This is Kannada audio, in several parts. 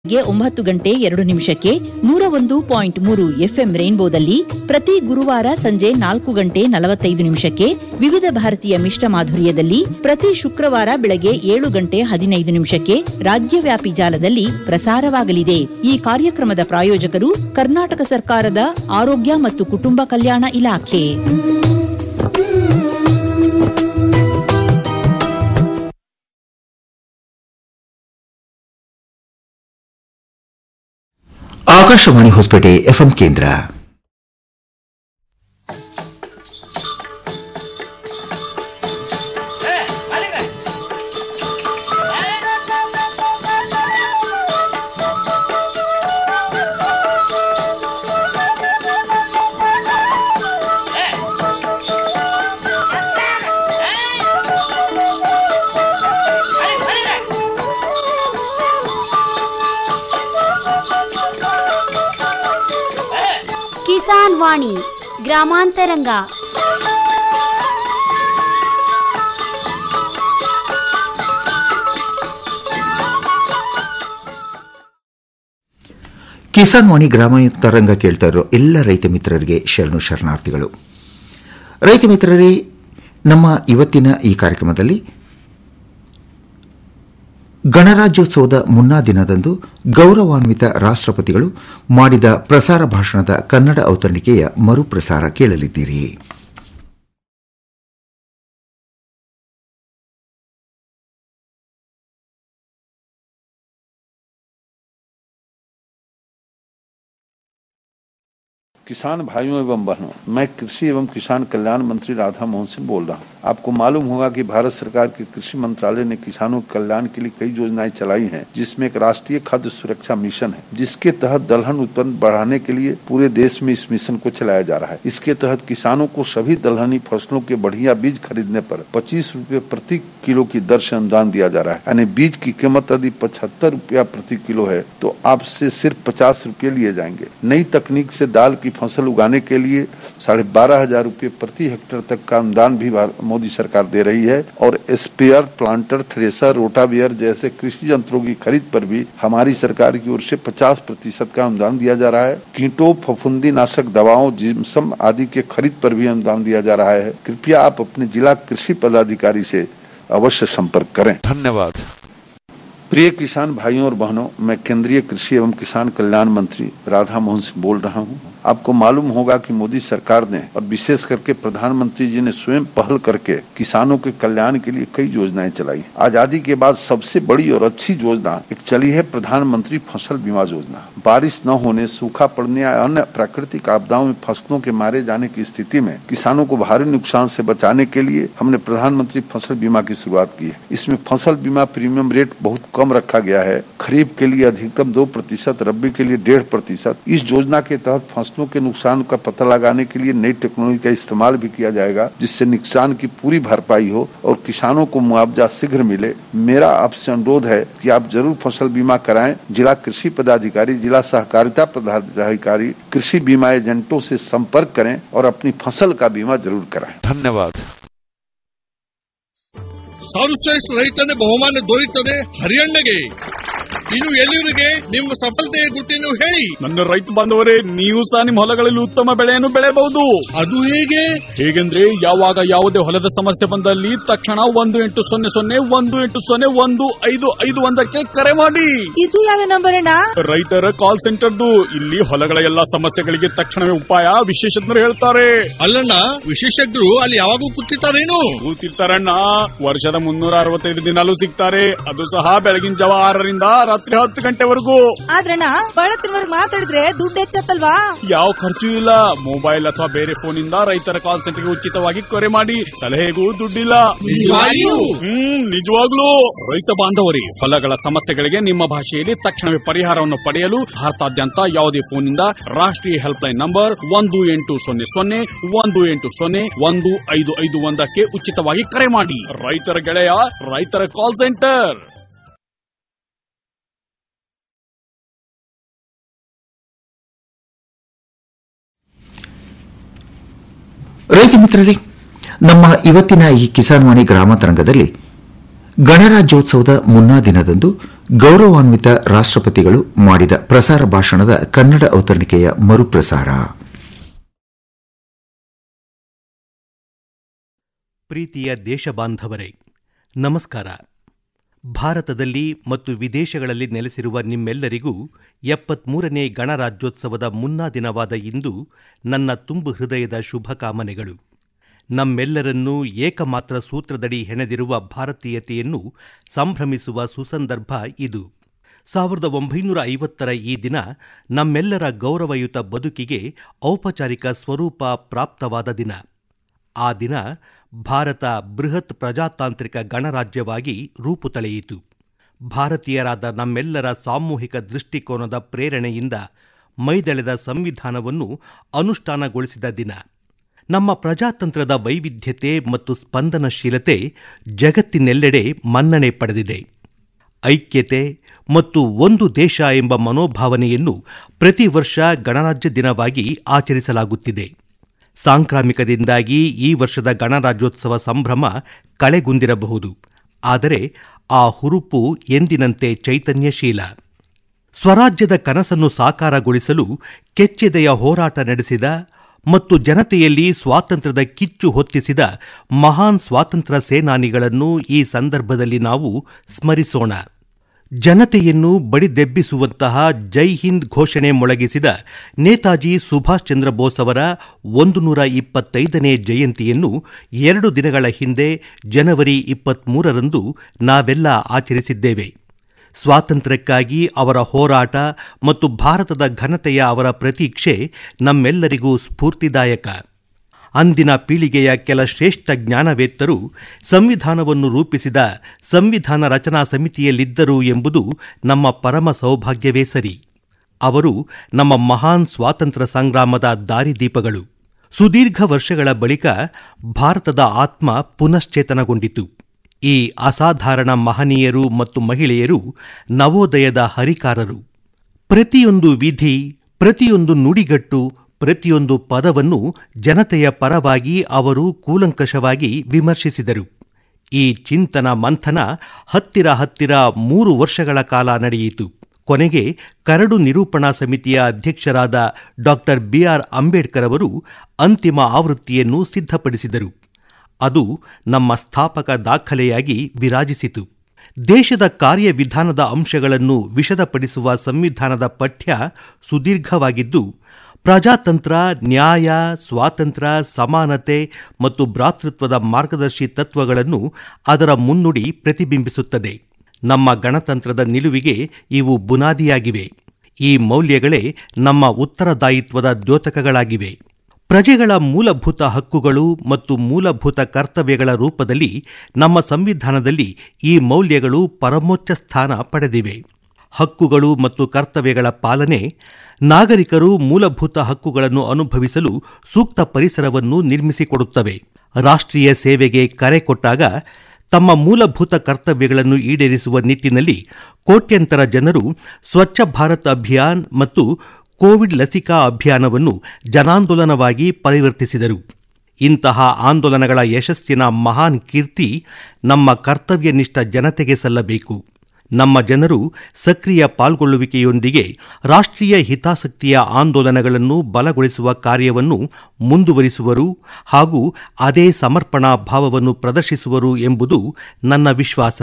ಗೆ ಒಂಬತ್ತು ಗಂಟೆ ಎರಡು ನಿಮಿಷಕ್ಕೆ ನೂರ ಒಂದು ಪಾಯಿಂಟ್ ಮೂರು ಎಫ್ಎಂ ರೈನ್ಬೋದಲ್ಲಿ ಪ್ರತಿ ಗುರುವಾರ ಸಂಜೆ ನಾಲ್ಕು ಗಂಟೆ ನಲವತ್ತೈದು ನಿಮಿಷಕ್ಕೆ ವಿವಿಧ ಭಾರತೀಯ ಮಿಶ್ರ ಮಾಧುರ್ಯದಲ್ಲಿ ಪ್ರತಿ ಶುಕ್ರವಾರ ಬೆಳಗ್ಗೆ ಏಳು ಗಂಟೆ ಹದಿನೈದು ನಿಮಿಷಕ್ಕೆ ರಾಜ್ಯವ್ಯಾಪಿ ಜಾಲದಲ್ಲಿ ಪ್ರಸಾರವಾಗಲಿದೆ ಈ ಕಾರ್ಯಕ್ರಮದ ಪ್ರಾಯೋಜಕರು ಕರ್ನಾಟಕ ಸರ್ಕಾರದ ಆರೋಗ್ಯ ಮತ್ತು ಕುಟುಂಬ ಕಲ್ಯಾಣ ಇಲಾಖೆ ಆಕಾಶವಾಣಿ ಹೊಸಪೇಟೆ ಎಫ್ಎಂ ಕೇಂದ್ರ ಕಿಸಾನ್ ವಾಣಿ ಗ್ರಾಮಾಂತರಂಗ ಕಿಸಾನ್ ವಾಣಿ ಗ್ರಾಮ ತರಂಗ ಕೇಳ್ತಾ ಇರೋ ಎಲ್ಲ ರೈತ ಮಿತ್ರರಿಗೆ ಶರಣು ಶರಣಾರ್ಥಿಗಳು ರೈತ ಮಿತ್ರರೇ ನಮ್ಮ ಇವತ್ತಿನ ಈ ಕಾರ್ಯಕ್ರಮದಲ್ಲಿ ಗಣರಾಜ್ಯೋತ್ಸವದ ಮುನ್ನಾ ದಿನದಂದು ಗೌರವಾನ್ವಿತ ರಾಷ್ಟ್ರಪತಿಗಳು ಮಾಡಿದ ಪ್ರಸಾರ ಭಾಷಣದ ಕನ್ನಡ ಅವತರಣಿಕೆಯ ಮರುಪ್ರಸಾರ ಕೇಳಲಿದ್ದೀರಿ किसान भाइयों एवं बहनों मैं कृषि एवं किसान कल्याण मंत्री राधा मोहन सिंह बोल रहा हूं आपको मालूम होगा कि भारत सरकार के कृषि मंत्रालय ने किसानों के कल्याण के लिए कई योजनाएं चलाई हैं जिसमें एक राष्ट्रीय खाद्य सुरक्षा मिशन है जिसके तहत दलहन उत्पन्न बढ़ाने के लिए पूरे देश में इस मिशन को चलाया जा रहा है इसके तहत किसानों को सभी दलहनी फसलों के बढ़िया बीज खरीदने पर पच्चीस रूपये प्रति किलो की दर से अनुदान दिया जा रहा है यानी बीज की कीमत यदि पचहत्तर रूपया प्रति किलो है तो आपसे सिर्फ पचास रूपये लिए जाएंगे नई तकनीक से दाल की फसल उगाने के लिए साढ़े बारह हजार रूपये प्रति हेक्टेयर तक का अनुदान भी मोदी सरकार दे रही है और स्पेयर प्लांटर थ्रेसर रोटावियर जैसे कृषि यंत्रों की खरीद पर भी हमारी सरकार की ओर से 50 प्रतिशत का अनुदान दिया जा रहा है कीटों फफूंदी नाशक दवाओं जिम्सम आदि के खरीद पर भी अनुदान दिया जा रहा है कृपया आप अपने जिला कृषि पदाधिकारी से अवश्य संपर्क करें धन्यवाद प्रिय किसान भाइयों और बहनों मैं केंद्रीय कृषि एवं किसान कल्याण मंत्री राधा मोहन सिंह बोल रहा हूं आपको मालूम होगा कि मोदी सरकार ने और विशेष करके प्रधानमंत्री जी ने स्वयं पहल करके किसानों के कल्याण के लिए कई योजनाएं चलाई आजादी के बाद सबसे बड़ी और अच्छी योजना एक चली है प्रधानमंत्री फसल बीमा योजना बारिश न होने सूखा पड़ने या अन्य प्राकृतिक आपदाओं में फसलों के मारे जाने की स्थिति में किसानों को भारी नुकसान से बचाने के लिए हमने प्रधानमंत्री फसल बीमा की शुरुआत की है इसमें फसल बीमा प्रीमियम रेट बहुत कम रखा गया है खरीफ के लिए अधिकतम दो प्रतिशत रबी के लिए डेढ़ प्रतिशत इस योजना के तहत फसलों के नुकसान का पता लगाने के लिए नई टेक्नोलॉजी का इस्तेमाल भी किया जाएगा जिससे नुकसान की पूरी भरपाई हो और किसानों को मुआवजा शीघ्र मिले मेरा आपसे अनुरोध है कि आप जरूर फसल बीमा कराएं जिला कृषि पदाधिकारी जिला सहकारिता पदाधिकारी कृषि बीमा एजेंटों से संपर्क करें और अपनी फसल का बीमा जरूर कराएं धन्यवाद ಸರ್ವಶ್ರೇಷ್ಠ ರೈತನ ಬಹುಮಾನ ದೊರೆಯುತ್ತದೆ ಹರಿಯಣ್ಣಗೆ ಇನ್ನು ಎಲ್ಲಿವರಿಗೆ ನಿಮ್ಮ ಸಫಲತೆಯ ಗುಟ್ಟಿನ ಹೇಳಿ ನನ್ನ ರೈತ ಬಾಂಧವರೇ ನೀವು ಸಹ ನಿಮ್ಮ ಹೊಲಗಳಲ್ಲಿ ಉತ್ತಮ ಬೆಳೆಯನ್ನು ಬೆಳೆಯಬಹುದು ಅದು ಹೇಗೆ ಹೇಗೆಂದ್ರೆ ಯಾವಾಗ ಯಾವುದೇ ಹೊಲದ ಸಮಸ್ಯೆ ಬಂದಲ್ಲಿ ತಕ್ಷಣ ಒಂದು ಎಂಟು ಸೊನ್ನೆ ಸೊನ್ನೆ ಒಂದು ಎಂಟು ಸೊನ್ನೆ ಒಂದು ಐದು ಐದು ಒಂದಕ್ಕೆ ಕರೆ ಮಾಡಿ ಇದು ಯಾವ ನಂಬರ್ ಅಣ್ಣ ರೈತರ ಕಾಲ್ ಸೆಂಟರ್ದು ಇಲ್ಲಿ ಹೊಲಗಳ ಎಲ್ಲಾ ಸಮಸ್ಯೆಗಳಿಗೆ ತಕ್ಷಣವೇ ಉಪಾಯ ವಿಶೇಷಜ್ಞರು ಹೇಳ್ತಾರೆ ಅಲ್ಲಣ್ಣ ವಿಶೇಷಜ್ಞರು ಅಲ್ಲಿ ಯಾವಾಗೂ ಕೂತಿರ್ತಾರೇನು ಕೂತಿರ್ತಾರಣ್ಣ ವರ್ಷದ ಮುನ್ನೂರ ಅರವತ್ತೈದು ದಿನಾಲೂ ಸಿಗ್ತಾರೆ ಅದು ಸಹ ಬೆಳಗಿನ ಜಾವ ಆರರಿಂದ ರಾತ್ರಿ ಹತ್ತು ಗಂಟೆವರೆಗೂ ಆದ್ರಣ್ಣ ಬಳತ್ತಿನವರ್ಗ್ ಮಾತಾಡಿದ್ರೆ ದುಡ್ಡು ಹೆಚ್ಚತ್ತಲ್ವಾ ಯಾವ ಖರ್ಚು ಇಲ್ಲ ಮೊಬೈಲ್ ಅಥವಾ ಬೇರೆ ಫೋನ್ ಇಂದ ರೈತರ ಕಾಲ್ ಸೆಂಟರ್ಗೆ ಉಚಿತವಾಗಿ ಕರೆ ಮಾಡಿ ಸಲಹೆಗೂ ದುಡ್ಡಿಲ್ಲ ನಿಜವಾಗಿಯೂ? ಹ್ಮ್ ನಿಜವಾಗ್ಲೂ ರೈತ ಬಾಂಧವರೇ ಹೊಲಗಳ ಸಮಸ್ಯೆಗಳಿಗೆ ನಿಮ್ಮ ಭಾಷೆಯಲ್ಲಿ ತಕ್ಷಣವೇ ಪರಿಹಾರವನ್ನು ಪಡೆಯಲು ಭಾರತಾದ್ಯಂತ ಯಾವುದೇ ಫೋನ್ ಇಂದ ರಾಷ್ಟ್ರೀಯ ಹೆಲ್ಪ್ ಲೈನ್ ನಂಬರ್ ಒಂದು ಎಂಟು ಸೊನ್ನೆ ಸೊನ್ನೆ ಒಂದು ಎಂಟು ಸೊನ್ನೆ ಒಂದು ಐದು ಐದು ಒಂದಕ್ಕೆ ಉಚಿತವಾಗಿ ಕರೆ ಮಾಡಿ ರೈತರ ಗೆಳೆಯ ರೈತರ ಕಾಲ್ ಸೆಂಟರ್ ರೈತ ಮಿತ್ರರೇ ನಮ್ಮ ಇವತ್ತಿನ ಈ ಕಿಸಾನ್ ವಾಣಿ ಗ್ರಾಮ ತರಂಗದಲ್ಲಿ ಗಣರಾಜ್ಯೋತ್ಸವದ ಮುನ್ನಾ ದಿನದಂದು ಗೌರವಾನ್ವಿತ ರಾಷ್ಟ್ರಪತಿಗಳು ಮಾಡಿದ ಪ್ರಸಾರ ಭಾಷಣದ ಕನ್ನಡ ಅವತರಣಿಕೆಯ ಮರುಪ್ರಸಾರ ಪ್ರೀತಿಯ ದೇಶಬಾಂಧವರೇ ನಮಸ್ಕಾರ ಭಾರತದಲ್ಲಿ ಮತ್ತು ವಿದೇಶಗಳಲ್ಲಿ ನೆಲೆಸಿರುವ ನಿಮ್ಮೆಲ್ಲರಿಗೂ ಎಪ್ಪತ್ಮೂರನೇ ಗಣರಾಜ್ಯೋತ್ಸವದ ಮುನ್ನಾ ದಿನವಾದ ಇಂದು ನನ್ನ ತುಂಬು ಹೃದಯದ ಶುಭಕಾಮನೆಗಳು ನಮ್ಮೆಲ್ಲರನ್ನೂ ಏಕಮಾತ್ರ ಸೂತ್ರದಡಿ ಹೆಣೆದಿರುವ ಭಾರತೀಯತೆಯನ್ನು ಸಂಭ್ರಮಿಸುವ ಸುಸಂದರ್ಭ ಇದು ಸಾವಿರದ ಒಂಬೈನೂರ ಐವತ್ತರ ಈ ದಿನ ನಮ್ಮೆಲ್ಲರ ಗೌರವಯುತ ಬದುಕಿಗೆ ಔಪಚಾರಿಕ ಸ್ವರೂಪ ಪ್ರಾಪ್ತವಾದ ದಿನ ಆ ದಿನ ಭಾರತ ಬೃಹತ್ ಪ್ರಜಾತಾಂತ್ರಿಕ ಗಣರಾಜ್ಯವಾಗಿ ರೂಪು ತಳೆಯಿತು ಭಾರತೀಯರಾದ ನಮ್ಮೆಲ್ಲರ ಸಾಮೂಹಿಕ ದೃಷ್ಟಿಕೋನದ ಪ್ರೇರಣೆಯಿಂದ ಮೈದೆಳೆದ ಸಂವಿಧಾನವನ್ನು ಅನುಷ್ಠಾನಗೊಳಿಸಿದ ದಿನ ನಮ್ಮ ಪ್ರಜಾತಂತ್ರದ ವೈವಿಧ್ಯತೆ ಮತ್ತು ಸ್ಪಂದನಶೀಲತೆ ಜಗತ್ತಿನೆಲ್ಲೆಡೆ ಮನ್ನಣೆ ಪಡೆದಿದೆ ಐಕ್ಯತೆ ಮತ್ತು ಒಂದು ದೇಶ ಎಂಬ ಮನೋಭಾವನೆಯನ್ನು ಪ್ರತಿ ವರ್ಷ ಗಣರಾಜ್ಯ ದಿನವಾಗಿ ಆಚರಿಸಲಾಗುತ್ತಿದೆ ಸಾಂಕ್ರಾಮಿಕದಿಂದಾಗಿ ಈ ವರ್ಷದ ಗಣರಾಜ್ಯೋತ್ಸವ ಸಂಭ್ರಮ ಕಳೆಗುಂದಿರಬಹುದು ಆದರೆ ಆ ಹುರುಪು ಎಂದಿನಂತೆ ಚೈತನ್ಯಶೀಲ ಸ್ವರಾಜ್ಯದ ಕನಸನ್ನು ಸಾಕಾರಗೊಳಿಸಲು ಕೆಚ್ಚೆದೆಯ ಹೋರಾಟ ನಡೆಸಿದ ಮತ್ತು ಜನತೆಯಲ್ಲಿ ಸ್ವಾತಂತ್ರ್ಯದ ಕಿಚ್ಚು ಹೊತ್ತಿಸಿದ ಮಹಾನ್ ಸ್ವಾತಂತ್ರ್ಯ ಸೇನಾನಿಗಳನ್ನು ಈ ಸಂದರ್ಭದಲ್ಲಿ ನಾವು ಸ್ಮರಿಸೋಣ ಜನತೆಯನ್ನು ಬಡಿದೆಬ್ಬಿಸುವಂತಹ ಜೈ ಹಿಂದ್ ಘೋಷಣೆ ಮೊಳಗಿಸಿದ ನೇತಾಜಿ ಸುಭಾಷ್ ಚಂದ್ರ ಬೋಸ್ ಅವರ ಒಂದು ನೂರ ಇಪ್ಪತ್ತೈದನೇ ಜಯಂತಿಯನ್ನು ಎರಡು ದಿನಗಳ ಹಿಂದೆ ಜನವರಿ ಇಪ್ಪತ್ಮೂರರಂದು ನಾವೆಲ್ಲ ಆಚರಿಸಿದ್ದೇವೆ ಸ್ವಾತಂತ್ರ್ಯಕ್ಕಾಗಿ ಅವರ ಹೋರಾಟ ಮತ್ತು ಭಾರತದ ಘನತೆಯ ಅವರ ಪ್ರತೀಕ್ಷೆ ನಮ್ಮೆಲ್ಲರಿಗೂ ಸ್ಫೂರ್ತಿದಾಯಕ ಅಂದಿನ ಪೀಳಿಗೆಯ ಕೆಲ ಶ್ರೇಷ್ಠ ಜ್ಞಾನವೇತ್ತರು ಸಂವಿಧಾನವನ್ನು ರೂಪಿಸಿದ ಸಂವಿಧಾನ ರಚನಾ ಸಮಿತಿಯಲ್ಲಿದ್ದರು ಎಂಬುದು ನಮ್ಮ ಪರಮ ಸೌಭಾಗ್ಯವೇ ಸರಿ ಅವರು ನಮ್ಮ ಮಹಾನ್ ಸ್ವಾತಂತ್ರ್ಯ ಸಂಗ್ರಾಮದ ದಾರಿದೀಪಗಳು ಸುದೀರ್ಘ ವರ್ಷಗಳ ಬಳಿಕ ಭಾರತದ ಆತ್ಮ ಪುನಶ್ಚೇತನಗೊಂಡಿತು ಈ ಅಸಾಧಾರಣ ಮಹನೀಯರು ಮತ್ತು ಮಹಿಳೆಯರು ನವೋದಯದ ಹರಿಕಾರರು ಪ್ರತಿಯೊಂದು ವಿಧಿ ಪ್ರತಿಯೊಂದು ನುಡಿಗಟ್ಟು ಪ್ರತಿಯೊಂದು ಪದವನ್ನು ಜನತೆಯ ಪರವಾಗಿ ಅವರು ಕೂಲಂಕಷವಾಗಿ ವಿಮರ್ಶಿಸಿದರು ಈ ಚಿಂತನ ಮಂಥನ ಹತ್ತಿರ ಹತ್ತಿರ ಮೂರು ವರ್ಷಗಳ ಕಾಲ ನಡೆಯಿತು ಕೊನೆಗೆ ಕರಡು ನಿರೂಪಣಾ ಸಮಿತಿಯ ಅಧ್ಯಕ್ಷರಾದ ಡಾ ಬಿಆರ್ ಅಂಬೇಡ್ಕರ್ ಅವರು ಅಂತಿಮ ಆವೃತ್ತಿಯನ್ನು ಸಿದ್ಧಪಡಿಸಿದರು ಅದು ನಮ್ಮ ಸ್ಥಾಪಕ ದಾಖಲೆಯಾಗಿ ವಿರಾಜಿಸಿತು ದೇಶದ ಕಾರ್ಯವಿಧಾನದ ಅಂಶಗಳನ್ನು ವಿಶದಪಡಿಸುವ ಸಂವಿಧಾನದ ಪಠ್ಯ ಸುದೀರ್ಘವಾಗಿದ್ದು ಪ್ರಜಾತಂತ್ರ ನ್ಯಾಯ ಸ್ವಾತಂತ್ರ್ಯ ಸಮಾನತೆ ಮತ್ತು ಭ್ರಾತೃತ್ವದ ಮಾರ್ಗದರ್ಶಿ ತತ್ವಗಳನ್ನು ಅದರ ಮುನ್ನುಡಿ ಪ್ರತಿಬಿಂಬಿಸುತ್ತದೆ ನಮ್ಮ ಗಣತಂತ್ರದ ನಿಲುವಿಗೆ ಇವು ಬುನಾದಿಯಾಗಿವೆ ಈ ಮೌಲ್ಯಗಳೇ ನಮ್ಮ ಉತ್ತರದಾಯಿತ್ವದ ದ್ಯೋತಕಗಳಾಗಿವೆ ಪ್ರಜೆಗಳ ಮೂಲಭೂತ ಹಕ್ಕುಗಳು ಮತ್ತು ಮೂಲಭೂತ ಕರ್ತವ್ಯಗಳ ರೂಪದಲ್ಲಿ ನಮ್ಮ ಸಂವಿಧಾನದಲ್ಲಿ ಈ ಮೌಲ್ಯಗಳು ಪರಮೋಚ್ಚ ಸ್ಥಾನ ಪಡೆದಿವೆ ಹಕ್ಕುಗಳು ಮತ್ತು ಕರ್ತವ್ಯಗಳ ಪಾಲನೆ ನಾಗರಿಕರು ಮೂಲಭೂತ ಹಕ್ಕುಗಳನ್ನು ಅನುಭವಿಸಲು ಸೂಕ್ತ ಪರಿಸರವನ್ನು ನಿರ್ಮಿಸಿಕೊಡುತ್ತವೆ ರಾಷ್ಟ್ರೀಯ ಸೇವೆಗೆ ಕರೆ ಕೊಟ್ಟಾಗ ತಮ್ಮ ಮೂಲಭೂತ ಕರ್ತವ್ಯಗಳನ್ನು ಈಡೇರಿಸುವ ನಿಟ್ಟಿನಲ್ಲಿ ಕೋಟ್ಯಂತರ ಜನರು ಸ್ವಚ್ಛ ಭಾರತ್ ಅಭಿಯಾನ್ ಮತ್ತು ಕೋವಿಡ್ ಲಸಿಕಾ ಅಭಿಯಾನವನ್ನು ಜನಾಂದೋಲನವಾಗಿ ಪರಿವರ್ತಿಸಿದರು ಇಂತಹ ಆಂದೋಲನಗಳ ಯಶಸ್ಸಿನ ಮಹಾನ್ ಕೀರ್ತಿ ನಮ್ಮ ಕರ್ತವ್ಯನಿಷ್ಠ ಜನತೆಗೆ ಸಲ್ಲಬೇಕು ನಮ್ಮ ಜನರು ಸಕ್ರಿಯ ಪಾಲ್ಗೊಳ್ಳುವಿಕೆಯೊಂದಿಗೆ ರಾಷ್ಟ್ರೀಯ ಹಿತಾಸಕ್ತಿಯ ಆಂದೋಲನಗಳನ್ನು ಬಲಗೊಳಿಸುವ ಕಾರ್ಯವನ್ನು ಮುಂದುವರಿಸುವರು ಹಾಗೂ ಅದೇ ಸಮರ್ಪಣಾ ಭಾವವನ್ನು ಪ್ರದರ್ಶಿಸುವರು ಎಂಬುದು ನನ್ನ ವಿಶ್ವಾಸ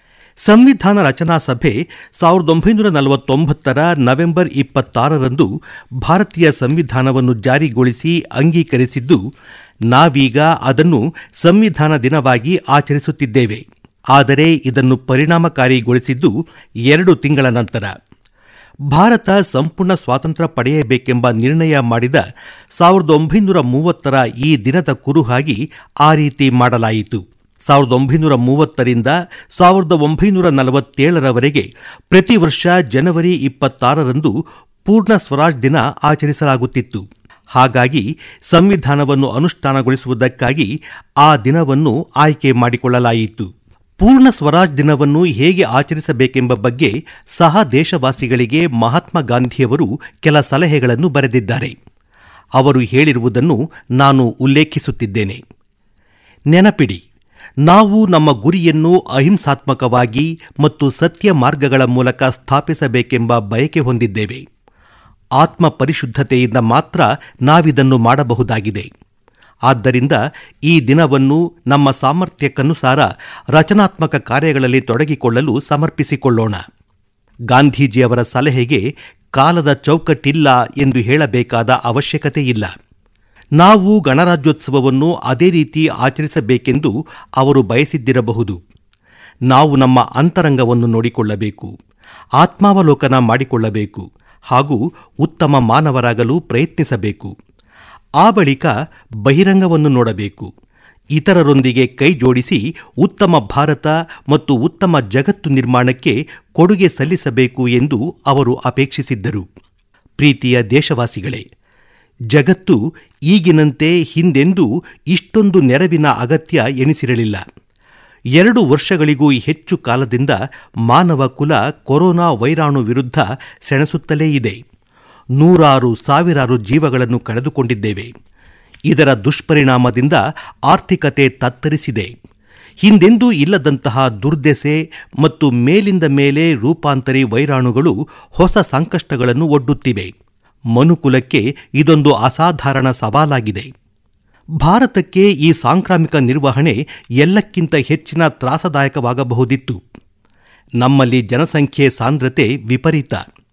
ಸಂವಿಧಾನ ರಚನಾ ಸಭೆ ಸಾವಿರದ ಒಂಬೈನೂರ ನಲವತ್ತೊಂಬತ್ತರ ನವೆಂಬರ್ ಇಪ್ಪತ್ತಾರರಂದು ಭಾರತೀಯ ಸಂವಿಧಾನವನ್ನು ಜಾರಿಗೊಳಿಸಿ ಅಂಗೀಕರಿಸಿದ್ದು ನಾವೀಗ ಅದನ್ನು ಸಂವಿಧಾನ ದಿನವಾಗಿ ಆಚರಿಸುತ್ತಿದ್ದೇವೆ ಆದರೆ ಇದನ್ನು ಪರಿಣಾಮಕಾರಿಗೊಳಿಸಿದ್ದು ಎರಡು ತಿಂಗಳ ನಂತರ ಭಾರತ ಸಂಪೂರ್ಣ ಸ್ವಾತಂತ್ರ್ಯ ಪಡೆಯಬೇಕೆಂಬ ನಿರ್ಣಯ ಮಾಡಿದ ಸಾವಿರದ ಒಂಬೈನೂರ ಮೂವತ್ತರ ಈ ದಿನದ ಕುರುಹಾಗಿ ಆ ರೀತಿ ಮಾಡಲಾಯಿತು ಸಾವಿರದ ಒಂಬೈನೂರ ಮೂವತ್ತರಿಂದ ಸಾವಿರದ ಒಂಬೈನೂರ ನಲವತ್ತೇಳರವರೆಗೆ ಪ್ರತಿ ವರ್ಷ ಜನವರಿ ಇಪ್ಪತ್ತಾರರಂದು ಪೂರ್ಣ ಸ್ವರಾಜ್ ದಿನ ಆಚರಿಸಲಾಗುತ್ತಿತ್ತು ಹಾಗಾಗಿ ಸಂವಿಧಾನವನ್ನು ಅನುಷ್ಠಾನಗೊಳಿಸುವುದಕ್ಕಾಗಿ ಆ ದಿನವನ್ನು ಆಯ್ಕೆ ಮಾಡಿಕೊಳ್ಳಲಾಯಿತು ಪೂರ್ಣ ಸ್ವರಾಜ್ ದಿನವನ್ನು ಹೇಗೆ ಆಚರಿಸಬೇಕೆಂಬ ಬಗ್ಗೆ ಸಹ ದೇಶವಾಸಿಗಳಿಗೆ ಮಹಾತ್ಮ ಗಾಂಧಿಯವರು ಕೆಲ ಸಲಹೆಗಳನ್ನು ಬರೆದಿದ್ದಾರೆ ಅವರು ಹೇಳಿರುವುದನ್ನು ನಾನು ಉಲ್ಲೇಖಿಸುತ್ತಿದ್ದೇನೆ ನೆನಪಿಡಿ ನಾವು ನಮ್ಮ ಗುರಿಯನ್ನು ಅಹಿಂಸಾತ್ಮಕವಾಗಿ ಮತ್ತು ಸತ್ಯ ಮಾರ್ಗಗಳ ಮೂಲಕ ಸ್ಥಾಪಿಸಬೇಕೆಂಬ ಬಯಕೆ ಹೊಂದಿದ್ದೇವೆ ಆತ್ಮ ಪರಿಶುದ್ಧತೆಯಿಂದ ಮಾತ್ರ ನಾವಿದನ್ನು ಮಾಡಬಹುದಾಗಿದೆ ಆದ್ದರಿಂದ ಈ ದಿನವನ್ನು ನಮ್ಮ ಸಾಮರ್ಥ್ಯಕ್ಕನುಸಾರ ರಚನಾತ್ಮಕ ಕಾರ್ಯಗಳಲ್ಲಿ ತೊಡಗಿಕೊಳ್ಳಲು ಸಮರ್ಪಿಸಿಕೊಳ್ಳೋಣ ಗಾಂಧೀಜಿಯವರ ಸಲಹೆಗೆ ಕಾಲದ ಚೌಕಟ್ಟಿಲ್ಲ ಎಂದು ಹೇಳಬೇಕಾದ ಅವಶ್ಯಕತೆ ಇಲ್ಲ ನಾವು ಗಣರಾಜ್ಯೋತ್ಸವವನ್ನು ಅದೇ ರೀತಿ ಆಚರಿಸಬೇಕೆಂದು ಅವರು ಬಯಸಿದ್ದಿರಬಹುದು ನಾವು ನಮ್ಮ ಅಂತರಂಗವನ್ನು ನೋಡಿಕೊಳ್ಳಬೇಕು ಆತ್ಮಾವಲೋಕನ ಮಾಡಿಕೊಳ್ಳಬೇಕು ಹಾಗೂ ಉತ್ತಮ ಮಾನವರಾಗಲು ಪ್ರಯತ್ನಿಸಬೇಕು ಆ ಬಳಿಕ ಬಹಿರಂಗವನ್ನು ನೋಡಬೇಕು ಇತರರೊಂದಿಗೆ ಕೈ ಜೋಡಿಸಿ ಉತ್ತಮ ಭಾರತ ಮತ್ತು ಉತ್ತಮ ಜಗತ್ತು ನಿರ್ಮಾಣಕ್ಕೆ ಕೊಡುಗೆ ಸಲ್ಲಿಸಬೇಕು ಎಂದು ಅವರು ಅಪೇಕ್ಷಿಸಿದ್ದರು ಪ್ರೀತಿಯ ದೇಶವಾಸಿಗಳೇ ಜಗತ್ತು ಈಗಿನಂತೆ ಹಿಂದೆಂದೂ ಇಷ್ಟೊಂದು ನೆರವಿನ ಅಗತ್ಯ ಎನಿಸಿರಲಿಲ್ಲ ಎರಡು ವರ್ಷಗಳಿಗೂ ಹೆಚ್ಚು ಕಾಲದಿಂದ ಮಾನವ ಕುಲ ಕೊರೋನಾ ವೈರಾಣು ವಿರುದ್ಧ ಸೆಣಸುತ್ತಲೇ ಇದೆ ನೂರಾರು ಸಾವಿರಾರು ಜೀವಗಳನ್ನು ಕಳೆದುಕೊಂಡಿದ್ದೇವೆ ಇದರ ದುಷ್ಪರಿಣಾಮದಿಂದ ಆರ್ಥಿಕತೆ ತತ್ತರಿಸಿದೆ ಹಿಂದೆಂದೂ ಇಲ್ಲದಂತಹ ದುರ್ದೆಸೆ ಮತ್ತು ಮೇಲಿಂದ ಮೇಲೆ ರೂಪಾಂತರಿ ವೈರಾಣುಗಳು ಹೊಸ ಸಂಕಷ್ಟಗಳನ್ನು ಒಡ್ಡುತ್ತಿವೆ ಮನುಕುಲಕ್ಕೆ ಇದೊಂದು ಅಸಾಧಾರಣ ಸವಾಲಾಗಿದೆ ಭಾರತಕ್ಕೆ ಈ ಸಾಂಕ್ರಾಮಿಕ ನಿರ್ವಹಣೆ ಎಲ್ಲಕ್ಕಿಂತ ಹೆಚ್ಚಿನ ತ್ರಾಸದಾಯಕವಾಗಬಹುದಿತ್ತು ನಮ್ಮಲ್ಲಿ ಜನಸಂಖ್ಯೆ ಸಾಂದ್ರತೆ ವಿಪರೀತ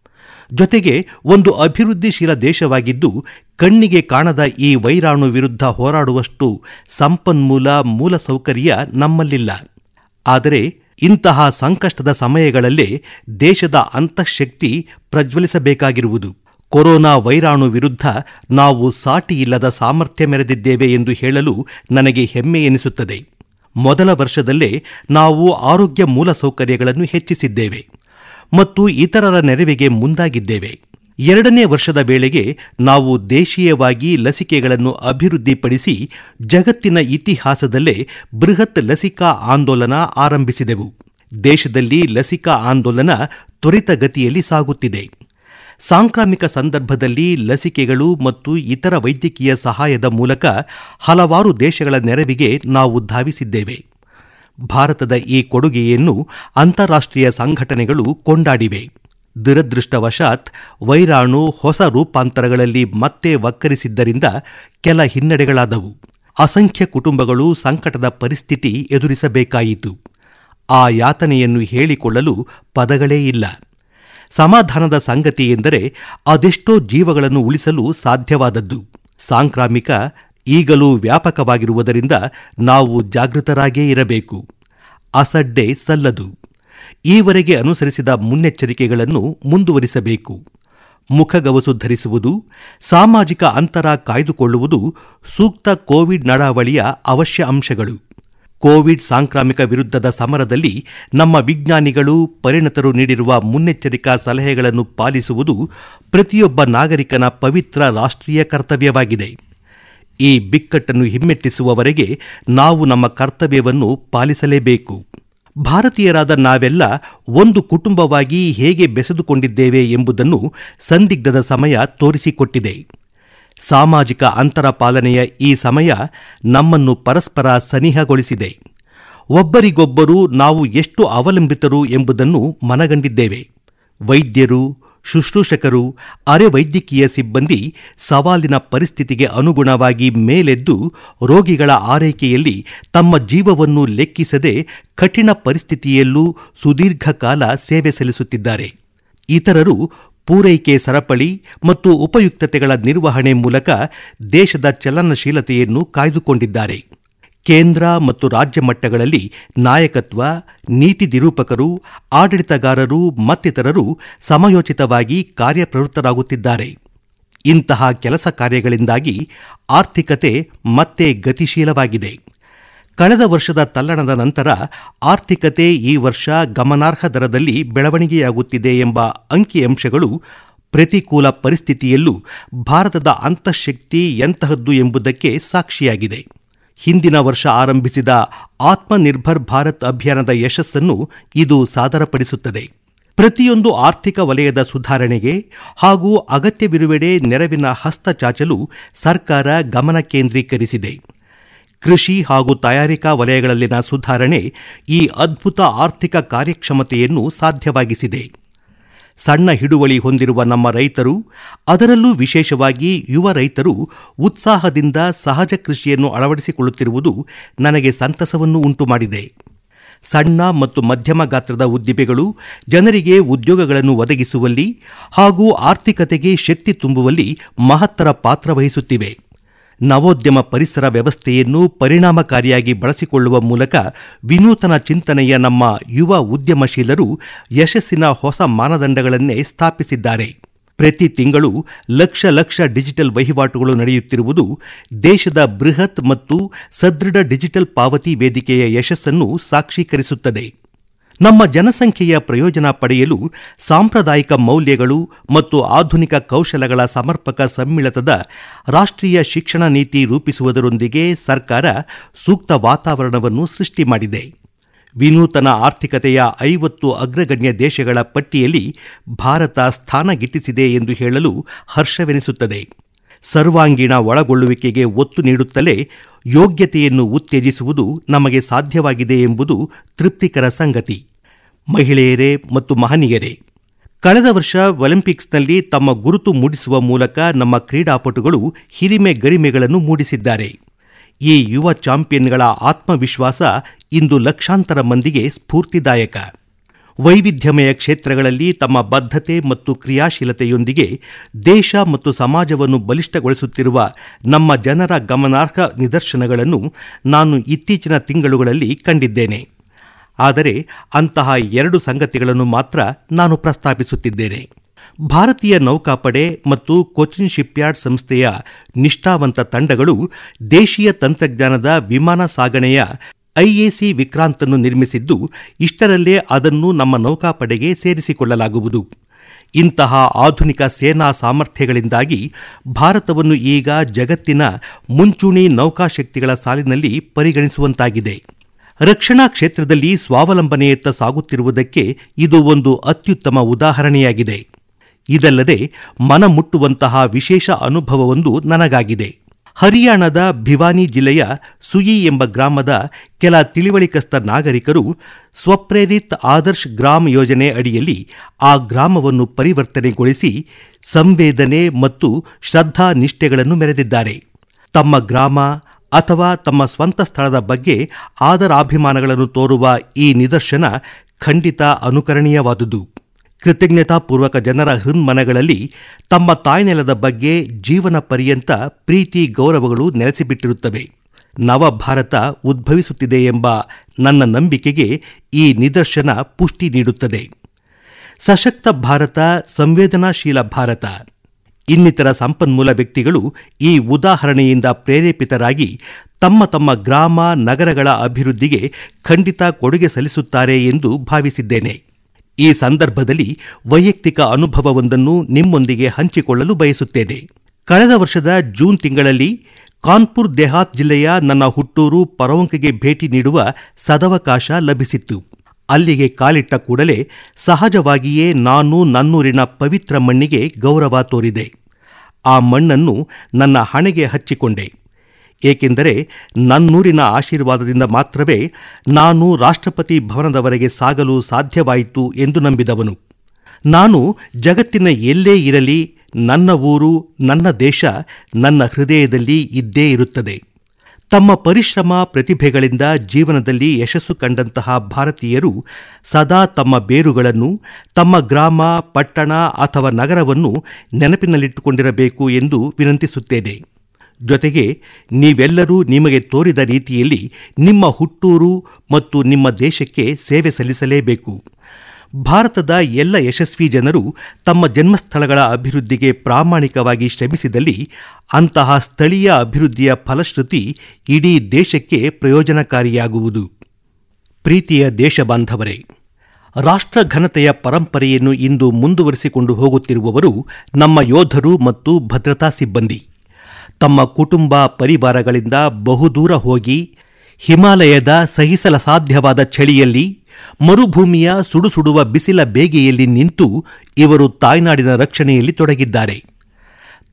ಜೊತೆಗೆ ಒಂದು ಅಭಿವೃದ್ಧಿಶೀಲ ದೇಶವಾಗಿದ್ದು ಕಣ್ಣಿಗೆ ಕಾಣದ ಈ ವೈರಾಣು ವಿರುದ್ಧ ಹೋರಾಡುವಷ್ಟು ಸಂಪನ್ಮೂಲ ಮೂಲಸೌಕರ್ಯ ನಮ್ಮಲ್ಲಿಲ್ಲ ಆದರೆ ಇಂತಹ ಸಂಕಷ್ಟದ ಸಮಯಗಳಲ್ಲೇ ದೇಶದ ಅಂತಃಶಕ್ತಿ ಪ್ರಜ್ವಲಿಸಬೇಕಾಗಿರುವುದು ಕೊರೋನಾ ವೈರಾಣು ವಿರುದ್ಧ ನಾವು ಸಾಟಿಯಿಲ್ಲದ ಸಾಮರ್ಥ್ಯ ಮೆರೆದಿದ್ದೇವೆ ಎಂದು ಹೇಳಲು ನನಗೆ ಹೆಮ್ಮೆ ಎನಿಸುತ್ತದೆ ಮೊದಲ ವರ್ಷದಲ್ಲೇ ನಾವು ಆರೋಗ್ಯ ಮೂಲಸೌಕರ್ಯಗಳನ್ನು ಹೆಚ್ಚಿಸಿದ್ದೇವೆ ಮತ್ತು ಇತರರ ನೆರವಿಗೆ ಮುಂದಾಗಿದ್ದೇವೆ ಎರಡನೇ ವರ್ಷದ ವೇಳೆಗೆ ನಾವು ದೇಶೀಯವಾಗಿ ಲಸಿಕೆಗಳನ್ನು ಅಭಿವೃದ್ಧಿಪಡಿಸಿ ಜಗತ್ತಿನ ಇತಿಹಾಸದಲ್ಲೇ ಬೃಹತ್ ಲಸಿಕಾ ಆಂದೋಲನ ಆರಂಭಿಸಿದೆವು ದೇಶದಲ್ಲಿ ಲಸಿಕಾ ಆಂದೋಲನ ತ್ವರಿತಗತಿಯಲ್ಲಿ ಸಾಗುತ್ತಿದೆ ಸಾಂಕ್ರಾಮಿಕ ಸಂದರ್ಭದಲ್ಲಿ ಲಸಿಕೆಗಳು ಮತ್ತು ಇತರ ವೈದ್ಯಕೀಯ ಸಹಾಯದ ಮೂಲಕ ಹಲವಾರು ದೇಶಗಳ ನೆರವಿಗೆ ನಾವು ಧಾವಿಸಿದ್ದೇವೆ ಭಾರತದ ಈ ಕೊಡುಗೆಯನ್ನು ಅಂತಾರಾಷ್ಟ್ರೀಯ ಸಂಘಟನೆಗಳು ಕೊಂಡಾಡಿವೆ ದುರದೃಷ್ಟವಶಾತ್ ವೈರಾಣು ಹೊಸ ರೂಪಾಂತರಗಳಲ್ಲಿ ಮತ್ತೆ ವಕ್ಕರಿಸಿದ್ದರಿಂದ ಕೆಲ ಹಿನ್ನಡೆಗಳಾದವು ಅಸಂಖ್ಯ ಕುಟುಂಬಗಳು ಸಂಕಟದ ಪರಿಸ್ಥಿತಿ ಎದುರಿಸಬೇಕಾಯಿತು ಆ ಯಾತನೆಯನ್ನು ಹೇಳಿಕೊಳ್ಳಲು ಪದಗಳೇ ಇಲ್ಲ ಸಮಾಧಾನದ ಸಂಗತಿ ಎಂದರೆ ಅದೆಷ್ಟೋ ಜೀವಗಳನ್ನು ಉಳಿಸಲು ಸಾಧ್ಯವಾದದ್ದು ಸಾಂಕ್ರಾಮಿಕ ಈಗಲೂ ವ್ಯಾಪಕವಾಗಿರುವುದರಿಂದ ನಾವು ಜಾಗೃತರಾಗೇ ಇರಬೇಕು ಅಸಡ್ಡೆ ಸಲ್ಲದು ಈವರೆಗೆ ಅನುಸರಿಸಿದ ಮುನ್ನೆಚ್ಚರಿಕೆಗಳನ್ನು ಮುಂದುವರಿಸಬೇಕು ಮುಖಗವಸು ಧರಿಸುವುದು ಸಾಮಾಜಿಕ ಅಂತರ ಕಾಯ್ದುಕೊಳ್ಳುವುದು ಸೂಕ್ತ ಕೋವಿಡ್ ನಡಾವಳಿಯ ಅವಶ್ಯ ಅಂಶಗಳು ಕೋವಿಡ್ ಸಾಂಕ್ರಾಮಿಕ ವಿರುದ್ಧದ ಸಮರದಲ್ಲಿ ನಮ್ಮ ವಿಜ್ಞಾನಿಗಳು ಪರಿಣತರು ನೀಡಿರುವ ಮುನ್ನೆಚ್ಚರಿಕಾ ಸಲಹೆಗಳನ್ನು ಪಾಲಿಸುವುದು ಪ್ರತಿಯೊಬ್ಬ ನಾಗರಿಕನ ಪವಿತ್ರ ರಾಷ್ಟ್ರೀಯ ಕರ್ತವ್ಯವಾಗಿದೆ ಈ ಬಿಕ್ಕಟ್ಟನ್ನು ಹಿಮ್ಮೆಟ್ಟಿಸುವವರೆಗೆ ನಾವು ನಮ್ಮ ಕರ್ತವ್ಯವನ್ನು ಪಾಲಿಸಲೇಬೇಕು ಭಾರತೀಯರಾದ ನಾವೆಲ್ಲ ಒಂದು ಕುಟುಂಬವಾಗಿ ಹೇಗೆ ಬೆಸೆದುಕೊಂಡಿದ್ದೇವೆ ಎಂಬುದನ್ನು ಸಂದಿಗ್ಧದ ಸಮಯ ತೋರಿಸಿಕೊಟ್ಟಿದೆ ಸಾಮಾಜಿಕ ಅಂತರ ಪಾಲನೆಯ ಈ ಸಮಯ ನಮ್ಮನ್ನು ಪರಸ್ಪರ ಸನಿಹಗೊಳಿಸಿದೆ ಒಬ್ಬರಿಗೊಬ್ಬರು ನಾವು ಎಷ್ಟು ಅವಲಂಬಿತರು ಎಂಬುದನ್ನು ಮನಗಂಡಿದ್ದೇವೆ ವೈದ್ಯರು ಶುಶ್ರೂಷಕರು ಅರೆ ವೈದ್ಯಕೀಯ ಸಿಬ್ಬಂದಿ ಸವಾಲಿನ ಪರಿಸ್ಥಿತಿಗೆ ಅನುಗುಣವಾಗಿ ಮೇಲೆದ್ದು ರೋಗಿಗಳ ಆರೈಕೆಯಲ್ಲಿ ತಮ್ಮ ಜೀವವನ್ನು ಲೆಕ್ಕಿಸದೆ ಕಠಿಣ ಪರಿಸ್ಥಿತಿಯಲ್ಲೂ ಸುದೀರ್ಘ ಕಾಲ ಸೇವೆ ಸಲ್ಲಿಸುತ್ತಿದ್ದಾರೆ ಇತರರು ಪೂರೈಕೆ ಸರಪಳಿ ಮತ್ತು ಉಪಯುಕ್ತತೆಗಳ ನಿರ್ವಹಣೆ ಮೂಲಕ ದೇಶದ ಚಲನಶೀಲತೆಯನ್ನು ಕಾಯ್ದುಕೊಂಡಿದ್ದಾರೆ ಕೇಂದ್ರ ಮತ್ತು ರಾಜ್ಯ ಮಟ್ಟಗಳಲ್ಲಿ ನಾಯಕತ್ವ ನೀತಿ ನಿರೂಪಕರು ಆಡಳಿತಗಾರರು ಮತ್ತಿತರರು ಸಮಯೋಚಿತವಾಗಿ ಕಾರ್ಯಪ್ರವೃತ್ತರಾಗುತ್ತಿದ್ದಾರೆ ಇಂತಹ ಕೆಲಸ ಕಾರ್ಯಗಳಿಂದಾಗಿ ಆರ್ಥಿಕತೆ ಮತ್ತೆ ಗತಿಶೀಲವಾಗಿದೆ ಕಳೆದ ವರ್ಷದ ತಲ್ಲಣದ ನಂತರ ಆರ್ಥಿಕತೆ ಈ ವರ್ಷ ಗಮನಾರ್ಹ ದರದಲ್ಲಿ ಬೆಳವಣಿಗೆಯಾಗುತ್ತಿದೆ ಎಂಬ ಅಂಕಿಅಂಶಗಳು ಪ್ರತಿಕೂಲ ಪರಿಸ್ಥಿತಿಯಲ್ಲೂ ಭಾರತದ ಅಂತಃಶಕ್ತಿ ಎಂತಹದ್ದು ಎಂಬುದಕ್ಕೆ ಸಾಕ್ಷಿಯಾಗಿದೆ ಹಿಂದಿನ ವರ್ಷ ಆರಂಭಿಸಿದ ಆತ್ಮನಿರ್ಭರ್ ಭಾರತ್ ಅಭಿಯಾನದ ಯಶಸ್ಸನ್ನು ಇದು ಸಾದರಪಡಿಸುತ್ತದೆ ಪ್ರತಿಯೊಂದು ಆರ್ಥಿಕ ವಲಯದ ಸುಧಾರಣೆಗೆ ಹಾಗೂ ಅಗತ್ಯವಿರುವೆಡೆ ನೆರವಿನ ಹಸ್ತ ಚಾಚಲು ಸರ್ಕಾರ ಗಮನ ಕೇಂದ್ರೀಕರಿಸಿದೆ ಕೃಷಿ ಹಾಗೂ ತಯಾರಿಕಾ ವಲಯಗಳಲ್ಲಿನ ಸುಧಾರಣೆ ಈ ಅದ್ಭುತ ಆರ್ಥಿಕ ಕಾರ್ಯಕ್ಷಮತೆಯನ್ನು ಸಾಧ್ಯವಾಗಿಸಿದೆ ಸಣ್ಣ ಹಿಡುವಳಿ ಹೊಂದಿರುವ ನಮ್ಮ ರೈತರು ಅದರಲ್ಲೂ ವಿಶೇಷವಾಗಿ ಯುವ ರೈತರು ಉತ್ಸಾಹದಿಂದ ಸಹಜ ಕೃಷಿಯನ್ನು ಅಳವಡಿಸಿಕೊಳ್ಳುತ್ತಿರುವುದು ನನಗೆ ಸಂತಸವನ್ನು ಉಂಟುಮಾಡಿದೆ ಸಣ್ಣ ಮತ್ತು ಮಧ್ಯಮ ಗಾತ್ರದ ಉದ್ದಿಮೆಗಳು ಜನರಿಗೆ ಉದ್ಯೋಗಗಳನ್ನು ಒದಗಿಸುವಲ್ಲಿ ಹಾಗೂ ಆರ್ಥಿಕತೆಗೆ ಶಕ್ತಿ ತುಂಬುವಲ್ಲಿ ಮಹತ್ತರ ಪಾತ್ರ ವಹಿಸುತ್ತಿವೆ ನವೋದ್ಯಮ ಪರಿಸರ ವ್ಯವಸ್ಥೆಯನ್ನು ಪರಿಣಾಮಕಾರಿಯಾಗಿ ಬಳಸಿಕೊಳ್ಳುವ ಮೂಲಕ ವಿನೂತನ ಚಿಂತನೆಯ ನಮ್ಮ ಯುವ ಉದ್ಯಮಶೀಲರು ಯಶಸ್ಸಿನ ಹೊಸ ಮಾನದಂಡಗಳನ್ನೇ ಸ್ಥಾಪಿಸಿದ್ದಾರೆ ಪ್ರತಿ ತಿಂಗಳು ಲಕ್ಷ ಲಕ್ಷ ಡಿಜಿಟಲ್ ವಹಿವಾಟುಗಳು ನಡೆಯುತ್ತಿರುವುದು ದೇಶದ ಬೃಹತ್ ಮತ್ತು ಸದೃಢ ಡಿಜಿಟಲ್ ಪಾವತಿ ವೇದಿಕೆಯ ಯಶಸ್ಸನ್ನು ಸಾಕ್ಷೀಕರಿಸುತ್ತದೆ ನಮ್ಮ ಜನಸಂಖ್ಯೆಯ ಪ್ರಯೋಜನ ಪಡೆಯಲು ಸಾಂಪ್ರದಾಯಿಕ ಮೌಲ್ಯಗಳು ಮತ್ತು ಆಧುನಿಕ ಕೌಶಲಗಳ ಸಮರ್ಪಕ ಸಮ್ಮಿಳಿತದ ರಾಷ್ಟ್ರೀಯ ಶಿಕ್ಷಣ ನೀತಿ ರೂಪಿಸುವುದರೊಂದಿಗೆ ಸರ್ಕಾರ ಸೂಕ್ತ ವಾತಾವರಣವನ್ನು ಸೃಷ್ಟಿ ಮಾಡಿದೆ ವಿನೂತನ ಆರ್ಥಿಕತೆಯ ಐವತ್ತು ಅಗ್ರಗಣ್ಯ ದೇಶಗಳ ಪಟ್ಟಿಯಲ್ಲಿ ಭಾರತ ಸ್ಥಾನ ಗಿಟ್ಟಿಸಿದೆ ಎಂದು ಹೇಳಲು ಹರ್ಷವೆನಿಸುತ್ತದೆ ಸರ್ವಾಂಗೀಣ ಒಳಗೊಳ್ಳುವಿಕೆಗೆ ಒತ್ತು ನೀಡುತ್ತಲೇ ಯೋಗ್ಯತೆಯನ್ನು ಉತ್ತೇಜಿಸುವುದು ನಮಗೆ ಸಾಧ್ಯವಾಗಿದೆ ಎಂಬುದು ತೃಪ್ತಿಕರ ಸಂಗತಿ ಮಹಿಳೆಯರೇ ಮತ್ತು ಮಹನೀಯರೇ ಕಳೆದ ವರ್ಷ ಒಲಿಂಪಿಕ್ಸ್ನಲ್ಲಿ ತಮ್ಮ ಗುರುತು ಮೂಡಿಸುವ ಮೂಲಕ ನಮ್ಮ ಕ್ರೀಡಾಪಟುಗಳು ಹಿರಿಮೆ ಗರಿಮೆಗಳನ್ನು ಮೂಡಿಸಿದ್ದಾರೆ ಈ ಯುವ ಚಾಂಪಿಯನ್ಗಳ ಆತ್ಮವಿಶ್ವಾಸ ಇಂದು ಲಕ್ಷಾಂತರ ಮಂದಿಗೆ ಸ್ಫೂರ್ತಿದಾಯಕ ವೈವಿಧ್ಯಮಯ ಕ್ಷೇತ್ರಗಳಲ್ಲಿ ತಮ್ಮ ಬದ್ಧತೆ ಮತ್ತು ಕ್ರಿಯಾಶೀಲತೆಯೊಂದಿಗೆ ದೇಶ ಮತ್ತು ಸಮಾಜವನ್ನು ಬಲಿಷ್ಠಗೊಳಿಸುತ್ತಿರುವ ನಮ್ಮ ಜನರ ಗಮನಾರ್ಹ ನಿದರ್ಶನಗಳನ್ನು ನಾನು ಇತ್ತೀಚಿನ ತಿಂಗಳುಗಳಲ್ಲಿ ಕಂಡಿದ್ದೇನೆ ಆದರೆ ಅಂತಹ ಎರಡು ಸಂಗತಿಗಳನ್ನು ಮಾತ್ರ ನಾನು ಪ್ರಸ್ತಾಪಿಸುತ್ತಿದ್ದೇನೆ ಭಾರತೀಯ ನೌಕಾಪಡೆ ಮತ್ತು ಕೊಚ್ಚಿನ್ ಶಿಪ್ಯಾರ್ಡ್ ಸಂಸ್ಥೆಯ ನಿಷ್ಠಾವಂತ ತಂಡಗಳು ದೇಶೀಯ ತಂತ್ರಜ್ಞಾನದ ವಿಮಾನ ಸಾಗಣೆಯ ಐಎಸಿ ವಿಕ್ರಾಂತನ್ನು ನಿರ್ಮಿಸಿದ್ದು ಇಷ್ಟರಲ್ಲೇ ಅದನ್ನು ನಮ್ಮ ನೌಕಾಪಡೆಗೆ ಸೇರಿಸಿಕೊಳ್ಳಲಾಗುವುದು ಇಂತಹ ಆಧುನಿಕ ಸೇನಾ ಸಾಮರ್ಥ್ಯಗಳಿಂದಾಗಿ ಭಾರತವನ್ನು ಈಗ ಜಗತ್ತಿನ ಮುಂಚೂಣಿ ನೌಕಾಶಕ್ತಿಗಳ ಸಾಲಿನಲ್ಲಿ ಪರಿಗಣಿಸುವಂತಾಗಿದೆ ರಕ್ಷಣಾ ಕ್ಷೇತ್ರದಲ್ಲಿ ಸ್ವಾವಲಂಬನೆಯತ್ತ ಸಾಗುತ್ತಿರುವುದಕ್ಕೆ ಇದು ಒಂದು ಅತ್ಯುತ್ತಮ ಉದಾಹರಣೆಯಾಗಿದೆ ಇದಲ್ಲದೆ ಮನಮುಟ್ಟುವಂತಹ ವಿಶೇಷ ಅನುಭವವೊಂದು ನನಗಾಗಿದೆ ಹರಿಯಾಣದ ಭಿವಾನಿ ಜಿಲ್ಲೆಯ ಸುಯಿ ಎಂಬ ಗ್ರಾಮದ ಕೆಲ ತಿಳಿವಳಿಕಸ್ಥ ನಾಗರಿಕರು ಸ್ವಪ್ರೇರಿತ್ ಆದರ್ಶ್ ಗ್ರಾಮ್ ಯೋಜನೆ ಅಡಿಯಲ್ಲಿ ಆ ಗ್ರಾಮವನ್ನು ಪರಿವರ್ತನೆಗೊಳಿಸಿ ಸಂವೇದನೆ ಮತ್ತು ಶ್ರದ್ಧಾ ನಿಷ್ಠೆಗಳನ್ನು ಮೆರೆದಿದ್ದಾರೆ ತಮ್ಮ ಗ್ರಾಮ ಅಥವಾ ತಮ್ಮ ಸ್ವಂತ ಸ್ಥಳದ ಬಗ್ಗೆ ಆದರಾಭಿಮಾನಗಳನ್ನು ತೋರುವ ಈ ನಿದರ್ಶನ ಖಂಡಿತ ಅನುಕರಣೀಯವಾದುದು ಕೃತಜ್ಞತಾಪೂರ್ವಕ ಜನರ ಹೃನ್ಮನಗಳಲ್ಲಿ ತಮ್ಮ ತಾಯ್ನೆಲದ ಬಗ್ಗೆ ಜೀವನ ಪರ್ಯಂತ ಪ್ರೀತಿ ಗೌರವಗಳು ನೆಲೆಸಿಬಿಟ್ಟಿರುತ್ತವೆ ನವಭಾರತ ಉದ್ಭವಿಸುತ್ತಿದೆ ಎಂಬ ನನ್ನ ನಂಬಿಕೆಗೆ ಈ ನಿದರ್ಶನ ಪುಷ್ಟಿ ನೀಡುತ್ತದೆ ಸಶಕ್ತ ಭಾರತ ಸಂವೇದನಾಶೀಲ ಭಾರತ ಇನ್ನಿತರ ಸಂಪನ್ಮೂಲ ವ್ಯಕ್ತಿಗಳು ಈ ಉದಾಹರಣೆಯಿಂದ ಪ್ರೇರೇಪಿತರಾಗಿ ತಮ್ಮ ತಮ್ಮ ಗ್ರಾಮ ನಗರಗಳ ಅಭಿವೃದ್ಧಿಗೆ ಖಂಡಿತ ಕೊಡುಗೆ ಸಲ್ಲಿಸುತ್ತಾರೆ ಎಂದು ಭಾವಿಸಿದ್ದೇನೆ ಈ ಸಂದರ್ಭದಲ್ಲಿ ವೈಯಕ್ತಿಕ ಅನುಭವವೊಂದನ್ನು ನಿಮ್ಮೊಂದಿಗೆ ಹಂಚಿಕೊಳ್ಳಲು ಬಯಸುತ್ತೇನೆ ಕಳೆದ ವರ್ಷದ ಜೂನ್ ತಿಂಗಳಲ್ಲಿ ಕಾನ್ಪುರ್ ದೇಹಾತ್ ಜಿಲ್ಲೆಯ ನನ್ನ ಹುಟ್ಟೂರು ಪರವಂಕೆಗೆ ಭೇಟಿ ನೀಡುವ ಸದವಕಾಶ ಲಭಿಸಿತ್ತು ಅಲ್ಲಿಗೆ ಕಾಲಿಟ್ಟ ಕೂಡಲೇ ಸಹಜವಾಗಿಯೇ ನಾನು ನನ್ನೂರಿನ ಪವಿತ್ರ ಮಣ್ಣಿಗೆ ಗೌರವ ತೋರಿದೆ ಆ ಮಣ್ಣನ್ನು ನನ್ನ ಹಣೆಗೆ ಹಚ್ಚಿಕೊಂಡೆ ಏಕೆಂದರೆ ನನ್ನೂರಿನ ಆಶೀರ್ವಾದದಿಂದ ಮಾತ್ರವೇ ನಾನು ರಾಷ್ಟ್ರಪತಿ ಭವನದವರೆಗೆ ಸಾಗಲು ಸಾಧ್ಯವಾಯಿತು ಎಂದು ನಂಬಿದವನು ನಾನು ಜಗತ್ತಿನ ಎಲ್ಲೇ ಇರಲಿ ನನ್ನ ಊರು ನನ್ನ ದೇಶ ನನ್ನ ಹೃದಯದಲ್ಲಿ ಇದ್ದೇ ಇರುತ್ತದೆ ತಮ್ಮ ಪರಿಶ್ರಮ ಪ್ರತಿಭೆಗಳಿಂದ ಜೀವನದಲ್ಲಿ ಯಶಸ್ಸು ಕಂಡಂತಹ ಭಾರತೀಯರು ಸದಾ ತಮ್ಮ ಬೇರುಗಳನ್ನು ತಮ್ಮ ಗ್ರಾಮ ಪಟ್ಟಣ ಅಥವಾ ನಗರವನ್ನು ನೆನಪಿನಲ್ಲಿಟ್ಟುಕೊಂಡಿರಬೇಕು ಎಂದು ವಿನಂತಿಸುತ್ತೇನೆ ಜೊತೆಗೆ ನೀವೆಲ್ಲರೂ ನಿಮಗೆ ತೋರಿದ ರೀತಿಯಲ್ಲಿ ನಿಮ್ಮ ಹುಟ್ಟೂರು ಮತ್ತು ನಿಮ್ಮ ದೇಶಕ್ಕೆ ಸೇವೆ ಸಲ್ಲಿಸಲೇಬೇಕು ಭಾರತದ ಎಲ್ಲ ಯಶಸ್ವಿ ಜನರು ತಮ್ಮ ಜನ್ಮಸ್ಥಳಗಳ ಅಭಿವೃದ್ಧಿಗೆ ಪ್ರಾಮಾಣಿಕವಾಗಿ ಶ್ರಮಿಸಿದಲ್ಲಿ ಅಂತಹ ಸ್ಥಳೀಯ ಅಭಿವೃದ್ಧಿಯ ಫಲಶ್ರುತಿ ಇಡೀ ದೇಶಕ್ಕೆ ಪ್ರಯೋಜನಕಾರಿಯಾಗುವುದು ಪ್ರೀತಿಯ ದೇಶಬಾಂಧವರೇ ರಾಷ್ಟ್ರ ಘನತೆಯ ಪರಂಪರೆಯನ್ನು ಇಂದು ಮುಂದುವರಿಸಿಕೊಂಡು ಹೋಗುತ್ತಿರುವವರು ನಮ್ಮ ಯೋಧರು ಮತ್ತು ಭದ್ರತಾ ಸಿಬ್ಬಂದಿ ತಮ್ಮ ಕುಟುಂಬ ಪರಿವಾರಗಳಿಂದ ಬಹುದೂರ ಹೋಗಿ ಹಿಮಾಲಯದ ಸಹಿಸಲಸಾಧ್ಯವಾದ ಚಳಿಯಲ್ಲಿ ಮರುಭೂಮಿಯ ಸುಡುಸುಡುವ ಬಿಸಿಲ ಬೇಗೆಯಲ್ಲಿ ನಿಂತು ಇವರು ತಾಯ್ನಾಡಿನ ರಕ್ಷಣೆಯಲ್ಲಿ ತೊಡಗಿದ್ದಾರೆ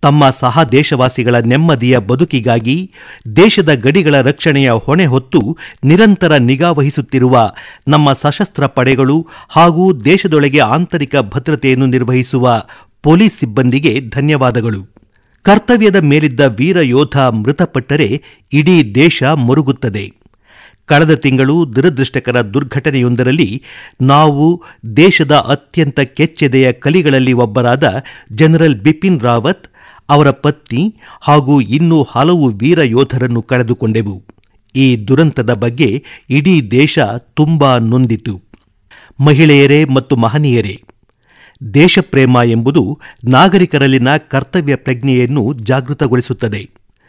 ತಮ್ಮ ಸಹ ದೇಶವಾಸಿಗಳ ನೆಮ್ಮದಿಯ ಬದುಕಿಗಾಗಿ ದೇಶದ ಗಡಿಗಳ ರಕ್ಷಣೆಯ ಹೊಣೆ ಹೊತ್ತು ನಿರಂತರ ನಿಗಾ ವಹಿಸುತ್ತಿರುವ ನಮ್ಮ ಸಶಸ್ತ್ರ ಪಡೆಗಳು ಹಾಗೂ ದೇಶದೊಳಗೆ ಆಂತರಿಕ ಭದ್ರತೆಯನ್ನು ನಿರ್ವಹಿಸುವ ಪೊಲೀಸ್ ಸಿಬ್ಬಂದಿಗೆ ಧನ್ಯವಾದಗಳು ಕರ್ತವ್ಯದ ಮೇಲಿದ್ದ ವೀರ ಯೋಧ ಮೃತಪಟ್ಟರೆ ಇಡೀ ದೇಶ ಮರುಗುತ್ತದೆ ಕಳೆದ ತಿಂಗಳು ದುರದೃಷ್ಟಕರ ದುರ್ಘಟನೆಯೊಂದರಲ್ಲಿ ನಾವು ದೇಶದ ಅತ್ಯಂತ ಕೆಚ್ಚೆದೆಯ ಕಲಿಗಳಲ್ಲಿ ಒಬ್ಬರಾದ ಜನರಲ್ ಬಿಪಿನ್ ರಾವತ್ ಅವರ ಪತ್ನಿ ಹಾಗೂ ಇನ್ನೂ ಹಲವು ವೀರ ಯೋಧರನ್ನು ಕಳೆದುಕೊಂಡೆವು ಈ ದುರಂತದ ಬಗ್ಗೆ ಇಡೀ ದೇಶ ತುಂಬಾ ನೊಂದಿತು ಮಹಿಳೆಯರೇ ಮತ್ತು ಮಹನೀಯರೇ ದೇಶಪ್ರೇಮ ಎಂಬುದು ನಾಗರಿಕರಲ್ಲಿನ ಕರ್ತವ್ಯ ಪ್ರಜ್ಞೆಯನ್ನು ಜಾಗೃತಗೊಳಿಸುತ್ತದೆ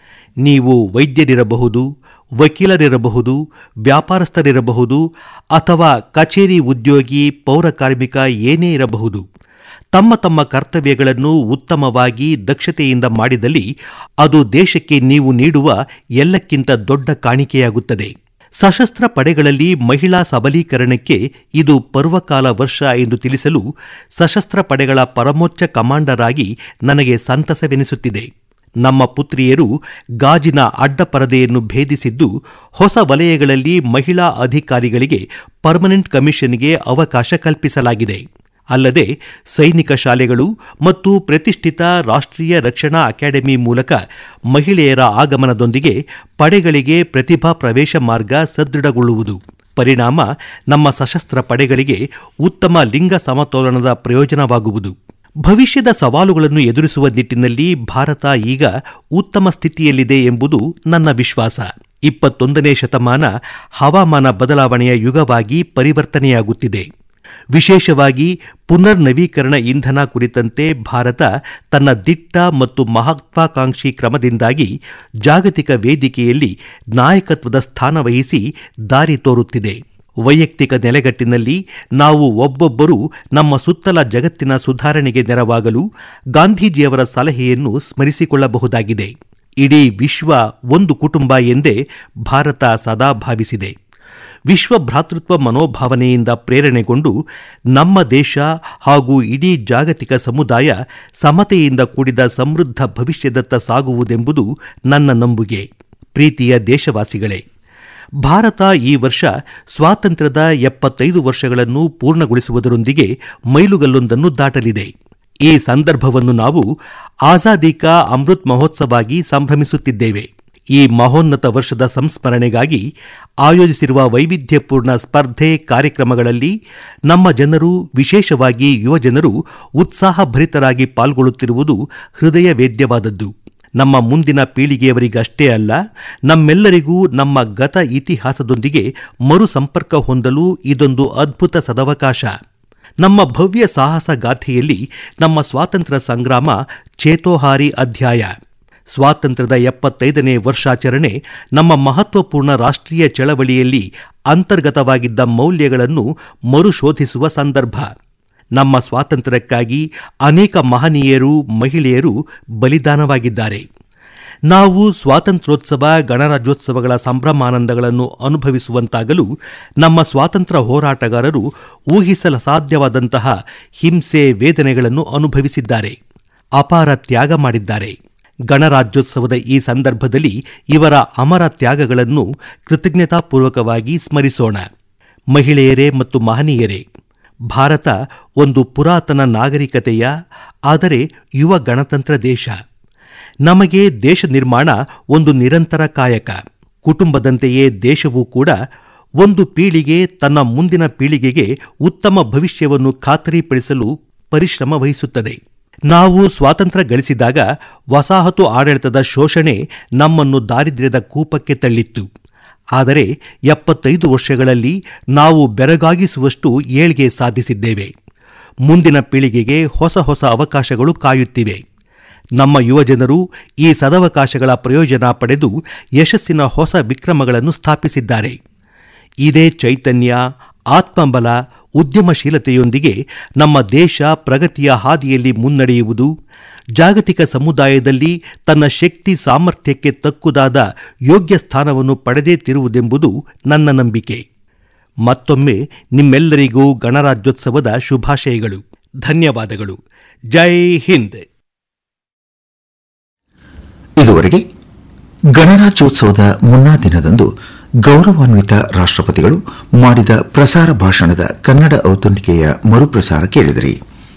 ನೀವು ವೈದ್ಯರಿರಬಹುದು ವಕೀಲರಿರಬಹುದು ವ್ಯಾಪಾರಸ್ಥರಿರಬಹುದು ಅಥವಾ ಕಚೇರಿ ಉದ್ಯೋಗಿ ಪೌರ ಕಾರ್ಮಿಕ ಏನೇ ಇರಬಹುದು ತಮ್ಮ ತಮ್ಮ ಕರ್ತವ್ಯಗಳನ್ನು ಉತ್ತಮವಾಗಿ ದಕ್ಷತೆಯಿಂದ ಮಾಡಿದಲ್ಲಿ ಅದು ದೇಶಕ್ಕೆ ನೀವು ನೀಡುವ ಎಲ್ಲಕ್ಕಿಂತ ದೊಡ್ಡ ಕಾಣಿಕೆಯಾಗುತ್ತದೆ ಸಶಸ್ತ್ರ ಪಡೆಗಳಲ್ಲಿ ಮಹಿಳಾ ಸಬಲೀಕರಣಕ್ಕೆ ಇದು ಪರ್ವಕಾಲ ವರ್ಷ ಎಂದು ತಿಳಿಸಲು ಸಶಸ್ತ್ರ ಪಡೆಗಳ ಪರಮೋಚ್ಚ ಕಮಾಂಡರ್ ಆಗಿ ನನಗೆ ಸಂತಸವೆನಿಸುತ್ತಿದೆ ನಮ್ಮ ಪುತ್ರಿಯರು ಗಾಜಿನ ಅಡ್ಡಪರದೆಯನ್ನು ಭೇದಿಸಿದ್ದು ಹೊಸ ವಲಯಗಳಲ್ಲಿ ಮಹಿಳಾ ಅಧಿಕಾರಿಗಳಿಗೆ ಪರ್ಮನೆಂಟ್ ಕಮಿಷನ್ಗೆ ಅವಕಾಶ ಕಲ್ಪಿಸಲಾಗಿದೆ ಅಲ್ಲದೆ ಸೈನಿಕ ಶಾಲೆಗಳು ಮತ್ತು ಪ್ರತಿಷ್ಠಿತ ರಾಷ್ಟ್ರೀಯ ರಕ್ಷಣಾ ಅಕಾಡೆಮಿ ಮೂಲಕ ಮಹಿಳೆಯರ ಆಗಮನದೊಂದಿಗೆ ಪಡೆಗಳಿಗೆ ಪ್ರತಿಭಾ ಪ್ರವೇಶ ಮಾರ್ಗ ಸದೃಢಗೊಳ್ಳುವುದು ಪರಿಣಾಮ ನಮ್ಮ ಸಶಸ್ತ್ರ ಪಡೆಗಳಿಗೆ ಉತ್ತಮ ಲಿಂಗ ಸಮತೋಲನದ ಪ್ರಯೋಜನವಾಗುವುದು ಭವಿಷ್ಯದ ಸವಾಲುಗಳನ್ನು ಎದುರಿಸುವ ನಿಟ್ಟಿನಲ್ಲಿ ಭಾರತ ಈಗ ಉತ್ತಮ ಸ್ಥಿತಿಯಲ್ಲಿದೆ ಎಂಬುದು ನನ್ನ ವಿಶ್ವಾಸ ಇಪ್ಪತ್ತೊಂದನೇ ಶತಮಾನ ಹವಾಮಾನ ಬದಲಾವಣೆಯ ಯುಗವಾಗಿ ಪರಿವರ್ತನೆಯಾಗುತ್ತಿದೆ ವಿಶೇಷವಾಗಿ ಪುನರ್ ನವೀಕರಣ ಇಂಧನ ಕುರಿತಂತೆ ಭಾರತ ತನ್ನ ದಿಟ್ಟ ಮತ್ತು ಮಹತ್ವಾಕಾಂಕ್ಷಿ ಕ್ರಮದಿಂದಾಗಿ ಜಾಗತಿಕ ವೇದಿಕೆಯಲ್ಲಿ ನಾಯಕತ್ವದ ಸ್ಥಾನ ವಹಿಸಿ ದಾರಿ ತೋರುತ್ತಿದೆ ವೈಯಕ್ತಿಕ ನೆಲೆಗಟ್ಟಿನಲ್ಲಿ ನಾವು ಒಬ್ಬೊಬ್ಬರೂ ನಮ್ಮ ಸುತ್ತಲ ಜಗತ್ತಿನ ಸುಧಾರಣೆಗೆ ನೆರವಾಗಲು ಗಾಂಧೀಜಿಯವರ ಸಲಹೆಯನ್ನು ಸ್ಮರಿಸಿಕೊಳ್ಳಬಹುದಾಗಿದೆ ಇಡೀ ವಿಶ್ವ ಒಂದು ಕುಟುಂಬ ಎಂದೇ ಭಾರತ ಸದಾ ಭಾವಿಸಿದೆ ವಿಶ್ವ ಭ್ರಾತೃತ್ವ ಮನೋಭಾವನೆಯಿಂದ ಪ್ರೇರಣೆಗೊಂಡು ನಮ್ಮ ದೇಶ ಹಾಗೂ ಇಡೀ ಜಾಗತಿಕ ಸಮುದಾಯ ಸಮತೆಯಿಂದ ಕೂಡಿದ ಸಮೃದ್ಧ ಭವಿಷ್ಯದತ್ತ ಸಾಗುವುದೆಂಬುದು ನನ್ನ ನಂಬುಗೆ ಪ್ರೀತಿಯ ದೇಶವಾಸಿಗಳೇ ಭಾರತ ಈ ವರ್ಷ ಸ್ವಾತಂತ್ರ್ಯದ ಎಪ್ಪತ್ತೈದು ವರ್ಷಗಳನ್ನು ಪೂರ್ಣಗೊಳಿಸುವುದರೊಂದಿಗೆ ಮೈಲುಗಲ್ಲೊಂದನ್ನು ದಾಟಲಿದೆ ಈ ಸಂದರ್ಭವನ್ನು ನಾವು ಆಜಾದಿ ಕಾ ಅಮೃತ್ ಮಹೋತ್ಸವಾಗಿ ಸಂಭ್ರಮಿಸುತ್ತಿದ್ದೇವೆ ಈ ಮಹೋನ್ನತ ವರ್ಷದ ಸಂಸ್ಮರಣೆಗಾಗಿ ಆಯೋಜಿಸಿರುವ ವೈವಿಧ್ಯಪೂರ್ಣ ಸ್ಪರ್ಧೆ ಕಾರ್ಯಕ್ರಮಗಳಲ್ಲಿ ನಮ್ಮ ಜನರು ವಿಶೇಷವಾಗಿ ಯುವಜನರು ಉತ್ಸಾಹಭರಿತರಾಗಿ ಪಾಲ್ಗೊಳ್ಳುತ್ತಿರುವುದು ಹೃದಯ ವೇದ್ಯವಾದದ್ದು ನಮ್ಮ ಮುಂದಿನ ಪೀಳಿಗೆಯವರಿಗಷ್ಟೇ ಅಲ್ಲ ನಮ್ಮೆಲ್ಲರಿಗೂ ನಮ್ಮ ಗತ ಇತಿಹಾಸದೊಂದಿಗೆ ಮರು ಸಂಪರ್ಕ ಹೊಂದಲು ಇದೊಂದು ಅದ್ಭುತ ಸದವಕಾಶ ನಮ್ಮ ಭವ್ಯ ಸಾಹಸ ಗಾಥೆಯಲ್ಲಿ ನಮ್ಮ ಸ್ವಾತಂತ್ರ್ಯ ಸಂಗ್ರಾಮ ಚೇತೋಹಾರಿ ಅಧ್ಯಾಯ ಸ್ವಾತಂತ್ರ್ಯದ ಎಪ್ಪತ್ತೈದನೇ ವರ್ಷಾಚರಣೆ ನಮ್ಮ ಮಹತ್ವಪೂರ್ಣ ರಾಷ್ಟ್ರೀಯ ಚಳವಳಿಯಲ್ಲಿ ಅಂತರ್ಗತವಾಗಿದ್ದ ಮೌಲ್ಯಗಳನ್ನು ಮರುಶೋಧಿಸುವ ಸಂದರ್ಭ ನಮ್ಮ ಸ್ವಾತಂತ್ರ್ಯಕ್ಕಾಗಿ ಅನೇಕ ಮಹನೀಯರು ಮಹಿಳೆಯರು ಬಲಿದಾನವಾಗಿದ್ದಾರೆ ನಾವು ಸ್ವಾತಂತ್ರ್ಯೋತ್ಸವ ಗಣರಾಜ್ಯೋತ್ಸವಗಳ ಸಂಭ್ರಮಾನಂದಗಳನ್ನು ಅನುಭವಿಸುವಂತಾಗಲು ನಮ್ಮ ಸ್ವಾತಂತ್ರ್ಯ ಹೋರಾಟಗಾರರು ಊಹಿಸಲ ಸಾಧ್ಯವಾದಂತಹ ಹಿಂಸೆ ವೇದನೆಗಳನ್ನು ಅನುಭವಿಸಿದ್ದಾರೆ ಅಪಾರ ತ್ಯಾಗ ಮಾಡಿದ್ದಾರೆ ಗಣರಾಜ್ಯೋತ್ಸವದ ಈ ಸಂದರ್ಭದಲ್ಲಿ ಇವರ ಅಮರ ತ್ಯಾಗಗಳನ್ನು ಕೃತಜ್ಞತಾಪೂರ್ವಕವಾಗಿ ಸ್ಮರಿಸೋಣ ಮಹಿಳೆಯರೇ ಮತ್ತು ಮಹನೀಯರೇ ಭಾರತ ಒಂದು ಪುರಾತನ ನಾಗರಿಕತೆಯ ಆದರೆ ಯುವ ಗಣತಂತ್ರ ದೇಶ ನಮಗೆ ದೇಶ ನಿರ್ಮಾಣ ಒಂದು ನಿರಂತರ ಕಾಯಕ ಕುಟುಂಬದಂತೆಯೇ ದೇಶವೂ ಕೂಡ ಒಂದು ಪೀಳಿಗೆ ತನ್ನ ಮುಂದಿನ ಪೀಳಿಗೆಗೆ ಉತ್ತಮ ಭವಿಷ್ಯವನ್ನು ಖಾತರಿಪಡಿಸಲು ಪರಿಶ್ರಮ ವಹಿಸುತ್ತದೆ ನಾವು ಸ್ವಾತಂತ್ರ್ಯ ಗಳಿಸಿದಾಗ ವಸಾಹತು ಆಡಳಿತದ ಶೋಷಣೆ ನಮ್ಮನ್ನು ದಾರಿದ್ರ್ಯದ ಕೂಪಕ್ಕೆ ತಳ್ಳಿತ್ತು ಆದರೆ ಎಪ್ಪತ್ತೈದು ವರ್ಷಗಳಲ್ಲಿ ನಾವು ಬೆರಗಾಗಿಸುವಷ್ಟು ಏಳ್ಗೆ ಸಾಧಿಸಿದ್ದೇವೆ ಮುಂದಿನ ಪೀಳಿಗೆಗೆ ಹೊಸ ಹೊಸ ಅವಕಾಶಗಳು ಕಾಯುತ್ತಿವೆ ನಮ್ಮ ಯುವಜನರು ಈ ಸದವಕಾಶಗಳ ಪ್ರಯೋಜನ ಪಡೆದು ಯಶಸ್ಸಿನ ಹೊಸ ವಿಕ್ರಮಗಳನ್ನು ಸ್ಥಾಪಿಸಿದ್ದಾರೆ ಇದೇ ಚೈತನ್ಯ ಆತ್ಮಬಲ ಉದ್ಯಮಶೀಲತೆಯೊಂದಿಗೆ ನಮ್ಮ ದೇಶ ಪ್ರಗತಿಯ ಹಾದಿಯಲ್ಲಿ ಮುನ್ನಡೆಯುವುದು ಜಾಗತಿಕ ಸಮುದಾಯದಲ್ಲಿ ತನ್ನ ಶಕ್ತಿ ಸಾಮರ್ಥ್ಯಕ್ಕೆ ತಕ್ಕುದಾದ ಯೋಗ್ಯ ಸ್ಥಾನವನ್ನು ಪಡೆದೇ ತಿರುವುದೆಂಬುದು ನನ್ನ ನಂಬಿಕೆ ಮತ್ತೊಮ್ಮೆ ನಿಮ್ಮೆಲ್ಲರಿಗೂ ಗಣರಾಜ್ಯೋತ್ಸವದ ಶುಭಾಶಯಗಳು ಧನ್ಯವಾದಗಳು ಜೈ ಹಿಂದ್ ಇದುವರೆಗೆ ಗಣರಾಜ್ಯೋತ್ಸವದ ಮುನ್ನಾ ದಿನದಂದು ಗೌರವಾನ್ವಿತ ರಾಷ್ಟ್ರಪತಿಗಳು ಮಾಡಿದ ಪ್ರಸಾರ ಭಾಷಣದ ಕನ್ನಡ ಔತಣಿಕೆಯ ಮರುಪ್ರಸಾರ ಕೇಳಿದಿರಿ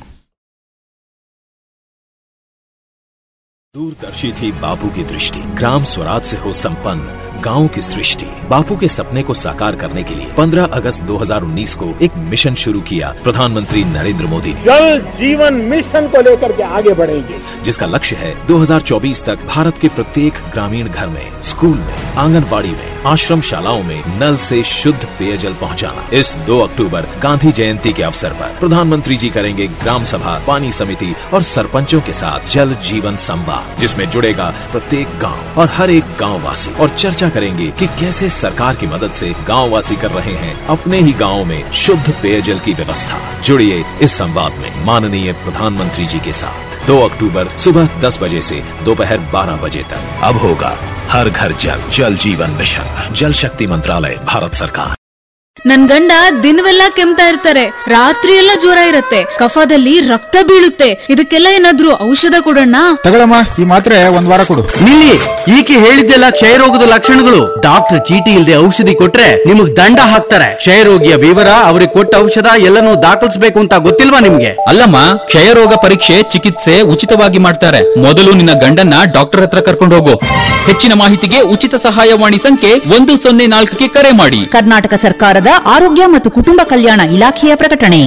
दूरदर्शी थी बापू की दृष्टि ग्राम स्वराज से हो संपन्न गांव की सृष्टि बापू के सपने को साकार करने के लिए 15 अगस्त 2019 को एक मिशन शुरू किया प्रधानमंत्री नरेंद्र मोदी ने जल जीवन मिशन को लेकर के आगे बढ़ेंगे जिसका लक्ष्य है 2024 तक भारत के प्रत्येक ग्रामीण घर में स्कूल में आंगनबाड़ी में आश्रम शालाओं में नल से शुद्ध पेयजल पहुंचाना। इस 2 अक्टूबर गांधी जयंती के अवसर पर प्रधानमंत्री जी करेंगे ग्राम सभा पानी समिति और सरपंचों के साथ जल जीवन संवाद जिसमें जुड़ेगा प्रत्येक गांव और हर एक गांव वासी और चर्चा करेंगे कि कैसे सरकार की मदद से गांव वासी कर रहे हैं अपने ही गांव में शुद्ध पेयजल की व्यवस्था जुड़िए इस संवाद में माननीय प्रधानमंत्री जी के साथ 2 अक्टूबर सुबह 10 बजे से दोपहर 12 बजे तक अब होगा हर घर जल जल जीवन मिशन जल शक्ति मंत्रालय भारत सरकार ನನ್ ಗಂಡ ದಿನವೆಲ್ಲ ಕೆಮ್ತಾ ಇರ್ತಾರೆ ರಾತ್ರಿ ಎಲ್ಲ ಜ್ವರ ಇರತ್ತೆ ಕಫದಲ್ಲಿ ರಕ್ತ ಬೀಳುತ್ತೆ ಇದಕ್ಕೆಲ್ಲ ಏನಾದ್ರೂ ಔಷಧ ಕೊಡೋಣ ತಗೊಳಮ್ಮ ಈ ಮಾತ್ರೆ ಒಂದ್ ವಾರ ಕೊಡು ನಿಲ್ಲಿ ಈಕೆ ಹೇಳಿದ್ದೆಲ್ಲ ಕ್ಷಯರೋಗದ ಲಕ್ಷಣಗಳು ಡಾಕ್ಟರ್ ಚೀಟಿ ಇಲ್ಲದೆ ಔಷಧಿ ಕೊಟ್ರೆ ನಿಮಗ್ ದಂಡ ಹಾಕ್ತಾರೆ ಕ್ಷಯರೋಗಿಯ ವಿವರ ಅವ್ರಿಗೆ ಕೊಟ್ಟ ಔಷಧ ಎಲ್ಲನೂ ದಾಖಲಿಸಬೇಕು ಅಂತ ಗೊತ್ತಿಲ್ವಾ ನಿಮ್ಗೆ ಅಲ್ಲಮ್ಮ ಕ್ಷಯರೋಗ ಪರೀಕ್ಷೆ ಚಿಕಿತ್ಸೆ ಉಚಿತವಾಗಿ ಮಾಡ್ತಾರೆ ಮೊದಲು ನಿನ್ನ ಗಂಡನ್ನ ಡಾಕ್ಟರ್ ಹತ್ರ ಕರ್ಕೊಂಡು ಹೋಗು ಹೆಚ್ಚಿನ ಮಾಹಿತಿಗೆ ಉಚಿತ ಸಹಾಯವಾಣಿ ಸಂಖ್ಯೆ ಒಂದು ಸೊನ್ನೆ ನಾಲ್ಕಕ್ಕೆ ಕರೆ ಮಾಡಿ ಕರ್ನಾಟಕ ಸರ್ಕಾರದ ಆರೋಗ್ಯ ಮತ್ತು ಕುಟುಂಬ ಕಲ್ಯಾಣ ಇಲಾಖೆಯ ಪ್ರಕಟಣೆ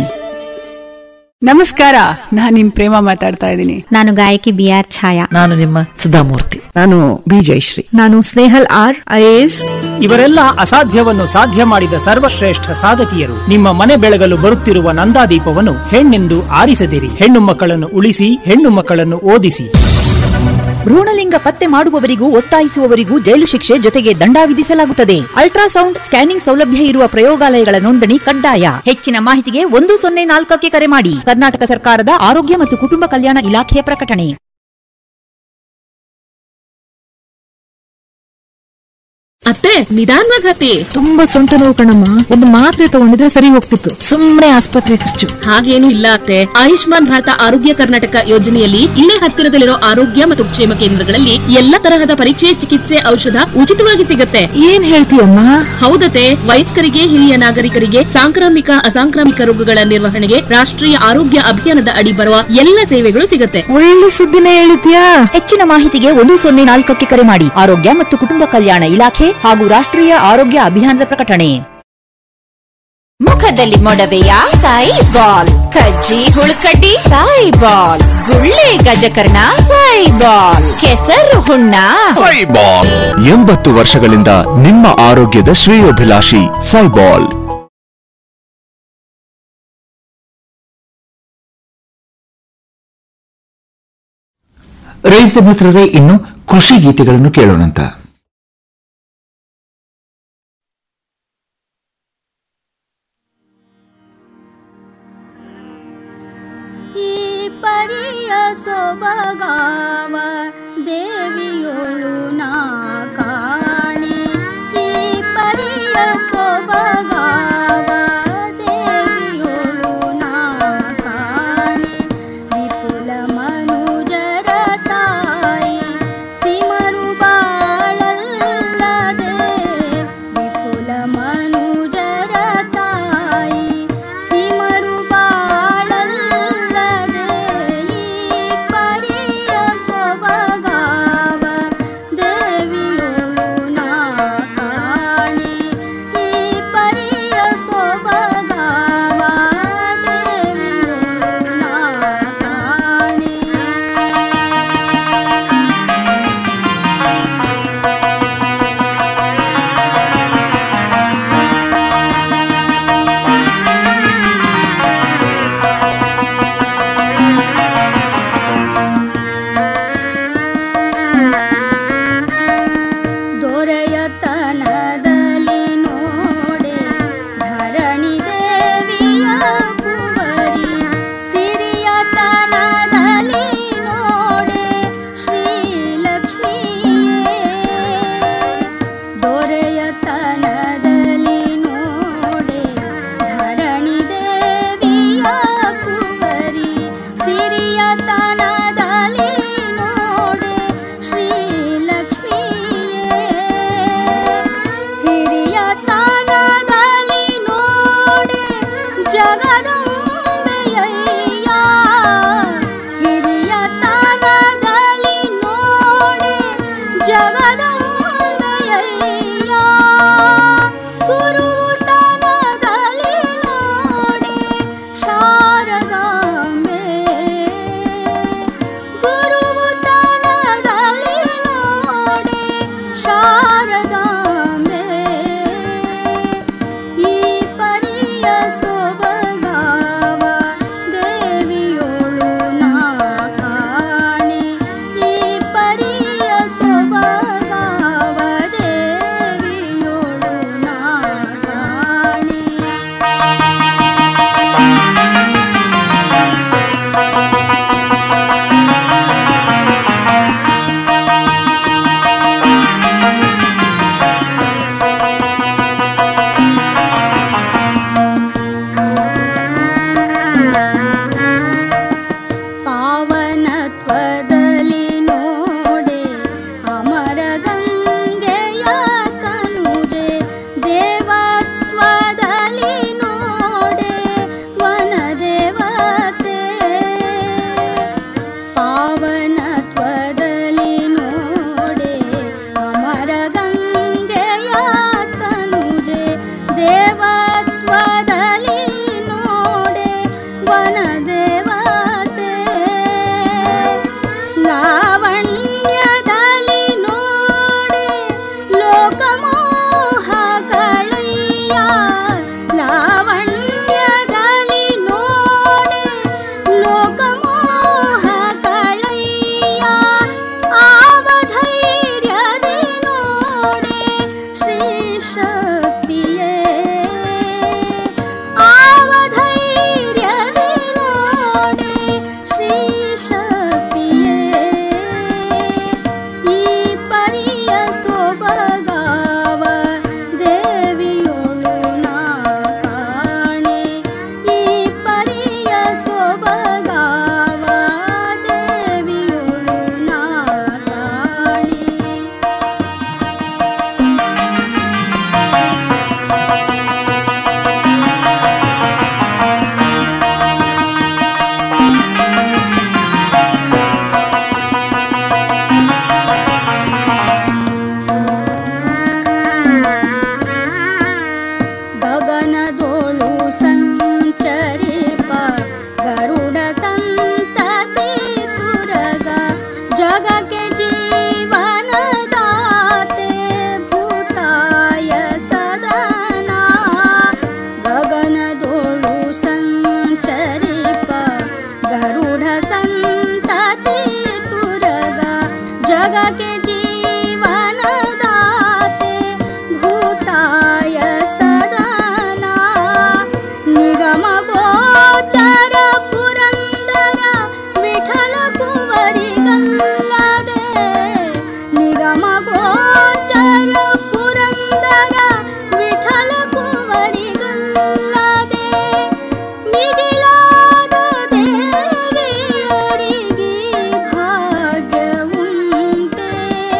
ನಮಸ್ಕಾರ ನಾನ್ ನಿಮ್ ಪ್ರೇಮ ಮಾತಾಡ್ತಾ ಇದ್ದೀನಿ ನಾನು ಗಾಯಕಿ ಬಿ ಆರ್ ಛಾಯಾ ನಾನು ನಿಮ್ಮ ಸುಧಾಮೂರ್ತಿ ನಾನು ಬಿ ಜಯಶ್ರೀ ನಾನು ಸ್ನೇಹಲ್ ಆರ್ ಐಎಎಸ್ ಇವರೆಲ್ಲ ಅಸಾಧ್ಯವನ್ನು ಸಾಧ್ಯ ಮಾಡಿದ ಸರ್ವಶ್ರೇಷ್ಠ ಸಾಧಕಿಯರು ನಿಮ್ಮ ಮನೆ ಬೆಳಗಲು ಬರುತ್ತಿರುವ ನಂದಾದೀಪವನ್ನು ಹೆಣ್ಣೆಂದು ಆರಿಸದಿರಿ ಹೆಣ್ಣು ಮಕ್ಕಳನ್ನು ಉಳಿಸಿ ಹೆಣ್ಣು ಮಕ್ಕಳನ್ನು ಓದಿಸಿ ಭ್ರೂಣಲಿಂಗ ಪತ್ತೆ ಮಾಡುವವರಿಗೂ ಒತ್ತಾಯಿಸುವವರಿಗೂ ಜೈಲು ಶಿಕ್ಷೆ ಜೊತೆಗೆ ದಂಡ ವಿಧಿಸಲಾಗುತ್ತದೆ ಅಲ್ಟ್ರಾಸೌಂಡ್ ಸ್ಕ್ಯಾನಿಂಗ್ ಸೌಲಭ್ಯ ಇರುವ ಪ್ರಯೋಗಾಲಯಗಳ ನೋಂದಣಿ ಕಡ್ಡಾಯ ಹೆಚ್ಚಿನ ಮಾಹಿತಿಗೆ ಒಂದು ಸೊನ್ನೆ ನಾಲ್ಕಕ್ಕೆ ಕರೆ ಮಾಡಿ ಕರ್ನಾಟಕ ಸರ್ಕಾರದ ಆರೋಗ್ಯ ಮತ್ತು ಕುಟುಂಬ ಕಲ್ಯಾಣ ಇಲಾಖೆಯ ಪ್ರಕಟಣೆ ಅತ್ತೆ ನಿಧಾನವಾಗಿ ಹತ್ತಿ ತುಂಬಾ ಸೊಂಟ ನೋವು ಕಣಮ್ಮ ಒಂದು ಮಾತ್ರೆ ತಗೊಂಡಿದ್ರೆ ಸರಿ ಹೋಗ್ತಿತ್ತು ಸುಮ್ನೆ ಆಸ್ಪತ್ರೆ ಖರ್ಚು ಹಾಗೇನು ಇಲ್ಲ ಅತ್ತೆ ಆಯುಷ್ಮಾನ್ ಭಾರತ ಆರೋಗ್ಯ ಕರ್ನಾಟಕ ಯೋಜನೆಯಲ್ಲಿ ಇಲ್ಲೇ ಹತ್ತಿರದಲ್ಲಿರೋ ಆರೋಗ್ಯ ಮತ್ತು ಕ್ಷೇಮ ಕೇಂದ್ರಗಳಲ್ಲಿ ಎಲ್ಲ ತರಹದ ಪರೀಕ್ಷೆ ಚಿಕಿತ್ಸೆ ಔಷಧ ಉಚಿತವಾಗಿ ಸಿಗತ್ತೆ ಏನ್ ಹೇಳ್ತೀಯಮ್ಮ ಹೌದತೆ ವಯಸ್ಕರಿಗೆ ಹಿರಿಯ ನಾಗರಿಕರಿಗೆ ಸಾಂಕ್ರಾಮಿಕ ಅಸಾಂಕ್ರಾಮಿಕ ರೋಗಗಳ ನಿರ್ವಹಣೆಗೆ ರಾಷ್ಟ್ರೀಯ ಆರೋಗ್ಯ ಅಭಿಯಾನದ ಅಡಿ ಬರುವ ಎಲ್ಲ ಸೇವೆಗಳು ಸಿಗತ್ತೆ ಒಳ್ಳೆ ಸುದ್ದಿನೇ ಹೇಳಿದ್ಯಾ ಹೆಚ್ಚಿನ ಮಾಹಿತಿಗೆ ಒಂದು ಸೊನ್ನೆ ನಾಲ್ಕಕ್ಕೆ ಕರೆ ಮಾಡಿ ಆರೋಗ್ಯ ಮತ್ತು ಕುಟುಂಬ ಕಲ್ಯಾಣ ಇಲಾಖೆ ಹಾಗೂ ರಾಷ್ಟ್ರೀಯ ಆರೋಗ್ಯ ಅಭಿಯಾನದ ಪ್ರಕಟಣೆ ಮುಖದಲ್ಲಿ ಮೊಡವೆಯ ಸಾಯಿ ಬಾಲ್ ಕಜ್ಜಿ ಹುಳುಕಡ್ಡಿ ಸಾಯಿ ಬಾಲ್ ಗುಳ್ಳೆ ಗಜಕರ್ಣ ಸಾಯಿ ಬಾಲ್ ಕೆಸರು ಹುಣ್ಣ ಸೈಬಾಲ್ ಎಂಬತ್ತು ವರ್ಷಗಳಿಂದ ನಿಮ್ಮ ಆರೋಗ್ಯದ ಶ್ರೇಯೋಭಿಲಾಷಿ ಸೈಬಾಲ್ ರೈತ ಮಿತ್ರರೇ ಇನ್ನು ಕೃಷಿ ಗೀತೆಗಳನ್ನು ಕೇಳೋಣಂತ ಈ ಪರಿಯ ಸೊಬಗಾವ ದೇವಿಯೊಳು ನಾ ಕಾಣಿ ಈ ಪರಿಯ ಸೊಬಗಾವ ದೇವಿಯೊಳು ನಾ ಕಾಣಿ ವಿಪುಲ ಮನುಜರ ತಾಯಿ ಸಿಮರು ಬಾಳಲ್ಲದೆ ವಿಪುಲ ಮನುಜರ ತಾಯಿ ಸಿಮರು ಬಾಳಲ್ಲದೆ ಈ ಪರಿಯ जगके जीवन दाते भूताय सदना गगन दोळु संचरिप गरुड संतति तुरगा जगके जीवन दाते भूताय सदना निगम गोचर पुरंदर विठल कुवरी गल्लदे निगम गोचर पुरंदर विठल कुवरी गल्लदे मिಗಿಲಾದ ದೇವಿಯರಿಗೆ ಭಾಗ್ಯ ಉಂಟೆ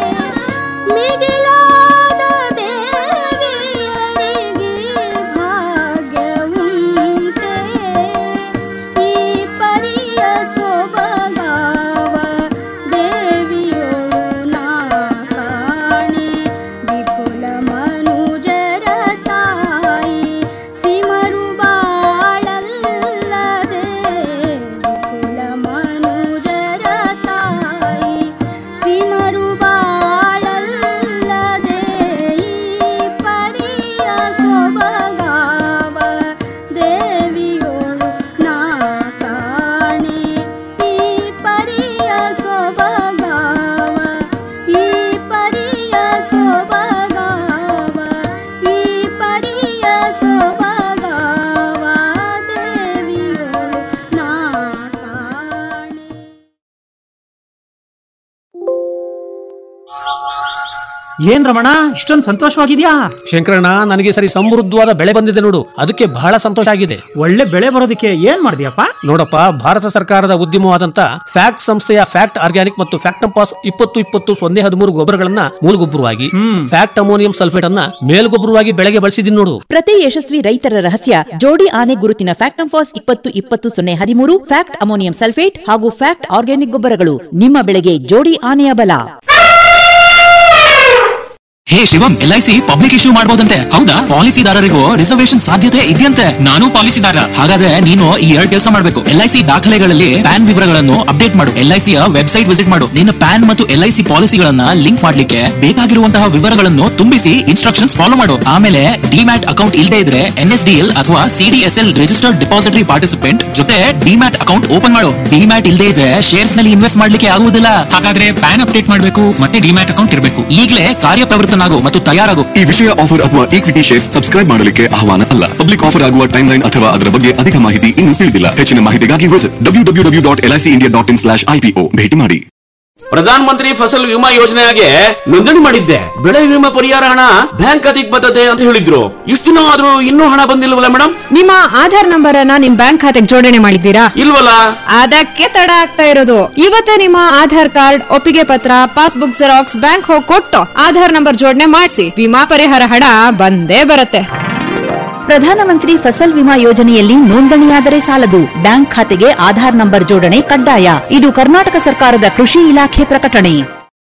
ಮಿಗಿಲಾದ ದೇವಿಯರಿಗೆ ಭಾಗ್ಯ ಉಂಟೆ ಈ ಪರಿಯ ಸೊಬಗಾವ ದೇವಿಯೊಳು ನಾ ಕಾಣೆ ವಿಪುಲ ಮನುಜರ ತಾಯಿ ಸಿಮರು ಬಾಳಲ್ಲದೆ ವಿಪುಲ ಮನುಜರ ತಾಯಿ ಸಿಮರು ಬಾಳಲ್ಲದೆ ಈ ಪರಿಯ ಸೊಬಗಾವ ದೇವಿಯೋಳು ನಾ ಕಾಣೆ ಈ ಪರಿಯ ಸೊಬಗಾವ ಈ ಪರಿಯ ಸೊಬಗಾವ ಈ ಪರಿಯ ಸೊಬಗಾವ ದೇವಿಯೋಳು ನಾ ಕಾಣೆ ಏನ್ ರಮಣ ಇಷ್ಟೊಂದು ಸಂತೋಷವಾಗಿದ್ಯಾ ಶಂಕರಣ್ಣ ನನಗೆ ಸರಿ ಸಮೃದ್ಧವಾದ ಬೆಳೆ ಬಂದಿದೆ ನೋಡು ಅದಕ್ಕೆ ಬಹಳ ಸಂತೋಷ ಆಗಿದೆ ಒಳ್ಳೆ ಬೆಳೆ ಬರೋದಕ್ಕೆ ಏನ್ ಮಾಡಿದ್ಯಪ್ಪ ನೋಡಪ್ಪ ಭಾರತ ಸರ್ಕಾರದ ಉದ್ಯಮವಾದಂತ ಫ್ಯಾಕ್ಟ್ ಸಂಸ್ಥೆಯ ಫ್ಯಾಕ್ಟ್ ಆರ್ಗ್ಯಾನಿಕ್ ಮತ್ತು ಫ್ಯಾಕ್ಟಂಪಾಸ್ ಇಪ್ಪತ್ತು ಇಪ್ಪತ್ತು ಸೊನ್ನೆ ಹದಿಮೂರು ಗೊಬ್ಬರಗಳನ್ನ ಮೂಲಗೊಬ್ಬರವಾಗಿ ಫ್ಯಾಕ್ಟ್ ಅಮೋನಿಯಂ ಸಲ್ಫೇಟ್ ಅನ್ನ ಮೇಲ್ಗೊಬ್ಬರವಾಗಿ ಬೆಳೆಗೆ ಬಳಸಿದೀನಿ ನೋಡು ಪ್ರತಿ ಯಶಸ್ವಿ ರೈತರ ರಹಸ್ಯ ಜೋಡಿ ಆನೆ ಗುರುತಿನ ಫ್ಯಾಕ್ಟಂಫಾಸ್ ಇಪ್ಪತ್ತು ಇಪ್ಪತ್ತು ಸೊನ್ನೆ ಹದಿಮೂರು ಫ್ಯಾಕ್ಟ್ ಅಮೋನಿಯಂ ಸಲ್ಫೇಟ್ ಹಾಗೂ ಫ್ಯಾಕ್ಟ್ ಆರ್ಗ್ಯಾನಿಕ್ ಗೊಬ್ಬರಗಳು ನಿಮ್ಮ ಬೆಳೆಗೆ ಜೋಡಿ ಆನೆಯ ಬಲ hey Shivam L I C public issue ಮಾಡಬಹುದಂತೆ ಹೌದಾ ಪಾಲಿಸಿದಾರರಿಗೂ ರಿಸರ್ವೇಶನ್ ಸಾಧ್ಯತೆ ಇದೆಯಂತೆ ನಾನು ಪಾಲಿಸಿದಾರ ಹಾಗಾದ್ರೆ ನೀನು ಈ ಎರಡು ಕೆಲಸ ಮಾಡಬೇಕು ಎಲ್ ಐ ಸಿ ದಾಖಲೆಗಳಲ್ಲಿ ಪ್ಯಾನ್ ವಿವರಗಳನ್ನು ಅಪ್ಡೇಟ್ ಮಾಡು ಎಲ್ ಐ ಸಿಯ ವೆಬ್ಸೈಟ್ ವಿಸಿಟ್ ಮಾಡು ನಿನ್ನ ಪ್ಯಾನ್ ಮತ್ತು ಎಲ್ ಐ ಸಿ ಪಾಲಿಸಿಗಳನ್ನ ಲಿಂಕ್ ಮಾಡ್ಲಿಕ್ಕೆ ಬೇಕಾಗಿರುವಂತಹ ವಿವರಗಳನ್ನು ತುಂಬಿಸಿ ಇನ್ಸ್ಟ್ರಕ್ಷನ್ಸ್ ಫಾಲೋ ಮಾಡು ಆಮೇಲೆ ಡಿಮ್ಯಾಟ್ ಅಕೌಂಟ್ ಇಲ್ಲದೆ ಇದ್ರೆ ಎನ್ ಎಸ್ ಡಿ ಎಲ್ ಅಥವಾ ಸಿಡಿಎಸ್ಎಲ್ ರಿಜಿಸ್ಟರ್ಡ್ ಡಿಪಾಸಿಟರಿ ಪಾರ್ಟಿಸಿಪೆಂಟ್ ಜೊತೆ ಡಿಮ್ಯಾಟ್ ಅಕೌಂಟ್ ಓಪನ್ ಮಾಡು ಡಿಮ್ಯಾಟ್ ಇಲ್ಲದೆ ಇದ್ರೆ ಶೇರ್ಸ್ ನಲ್ಲಿ ಇನ್ವೆಸ್ಟ್ ಮಾಡ್ಲಿಕ್ಕೆ ಆಗುವುದಿಲ್ಲ ಹಾಗಾದ್ರೆ ಪ್ಯಾನ್ ಅಪ್ಡೇಟ್ ಮಾಡಬೇಕು ಮತ್ತೆ ಡಿಮ್ಯಾಟ್ ಅಕೌಂಟ್ ಇರಬೇಕು ಈಗಲೇ ಕಾರ್ಯಪ್ರವೃತ್ತನಾಗು ಮತ್ತು ತಯಾರಾಗು ಈ ವಿಷಯ ಆಫರ್ ಅಥವಾ ಈಕ್ವಿಟಿ ಶೇರ್ಸ್ ಸಬ್ಸ್ಕ್ರೈಬ್ ಮಾಡಲಿಕ್ಕೆ ಆಹ್ವಾನ ಅಲ್ಲ ಪಬ್ಲಿಕ್ ಆಫರ್ ಆಗುವ ಟೈಮ್ ಲೈನ್ ಅಥವಾ ಅದರ ಬಗ್ಗೆ ಅಧಿಕ ಮಾಹಿತಿ ಇನ್ನೂ ತಿಳಿದಿಲ್ಲ ಹೆಚ್ಚಿನ ಮಾಹಿತಿಗಾಗಿ visit W W W dot L I C India dot in slash IPO ಭೇಟಿ ಮಾಡಿ ಪ್ರಧಾನ ಮಂತ್ರಿ ಫಸಲ್ ವಿಮಾ ಯೋಜನೆಗೆ ನೋಂದಣಿ ಮಾಡಿದ್ದೆ ಬೆಳೆ ವಿಮಾ ಪರಿಹಾರ ಹಣ ಬ್ಯಾಂಕ್ ಖಾತೆಗೆ ಬರ್ತದೆ ಅಂತ ಹೇಳಿದ್ರು ಇಷ್ಟು ದಿನ ಆದ್ರೂ ಇನ್ನೂ ಹಣ ಬಂದಿಲ್ವಲ್ಲ ಮೇಡಮ್ ನಿಮ್ಮ ಆಧಾರ್ ನಂಬರ್ ಅನ್ನ ನಿಮ್ ಬ್ಯಾಂಕ್ ಖಾತೆಗೆ ಜೋಡಣೆ ಮಾಡಿದ್ದೀರಾ ಇಲ್ವಲ್ಲ ಅದಕ್ಕೆ ತಡ ಆಗ್ತಾ ಇರೋದು ಇವತ್ತೇ ನಿಮ್ಮ ಆಧಾರ್ ಕಾರ್ಡ್ ಒಪ್ಪಿಗೆ ಪತ್ರ ಪಾಸ್ಬುಕ್ ಜೆರಾಕ್ಸ್ ಬ್ಯಾಂಕ್ ಹೋಗಿ ಕೊಟ್ಟು ಆಧಾರ್ ನಂಬರ್ ಜೋಡಣೆ ಮಾಡಿಸಿ ವಿಮಾ ಪರಿಹಾರ ಹಣ ಬಂದೇ ಬರುತ್ತೆ ಪ್ರಧಾನಮಂತ್ರಿ ಫಸಲ್ ವಿಮಾ ಯೋಜನೆಯಲ್ಲಿ ನೋಂದಣಿಯಾದರೆ ಸಾಲದು ಬ್ಯಾಂಕ್ ಖಾತೆಗೆ ಆಧಾರ್ ನಂಬರ್ ಜೋಡಣೆ ಕಡ್ಡಾಯ ಇದು ಕರ್ನಾಟಕ ಸರ್ಕಾರದ ಕೃಷಿ ಇಲಾಖೆ ಪ್ರಕಟಣೆ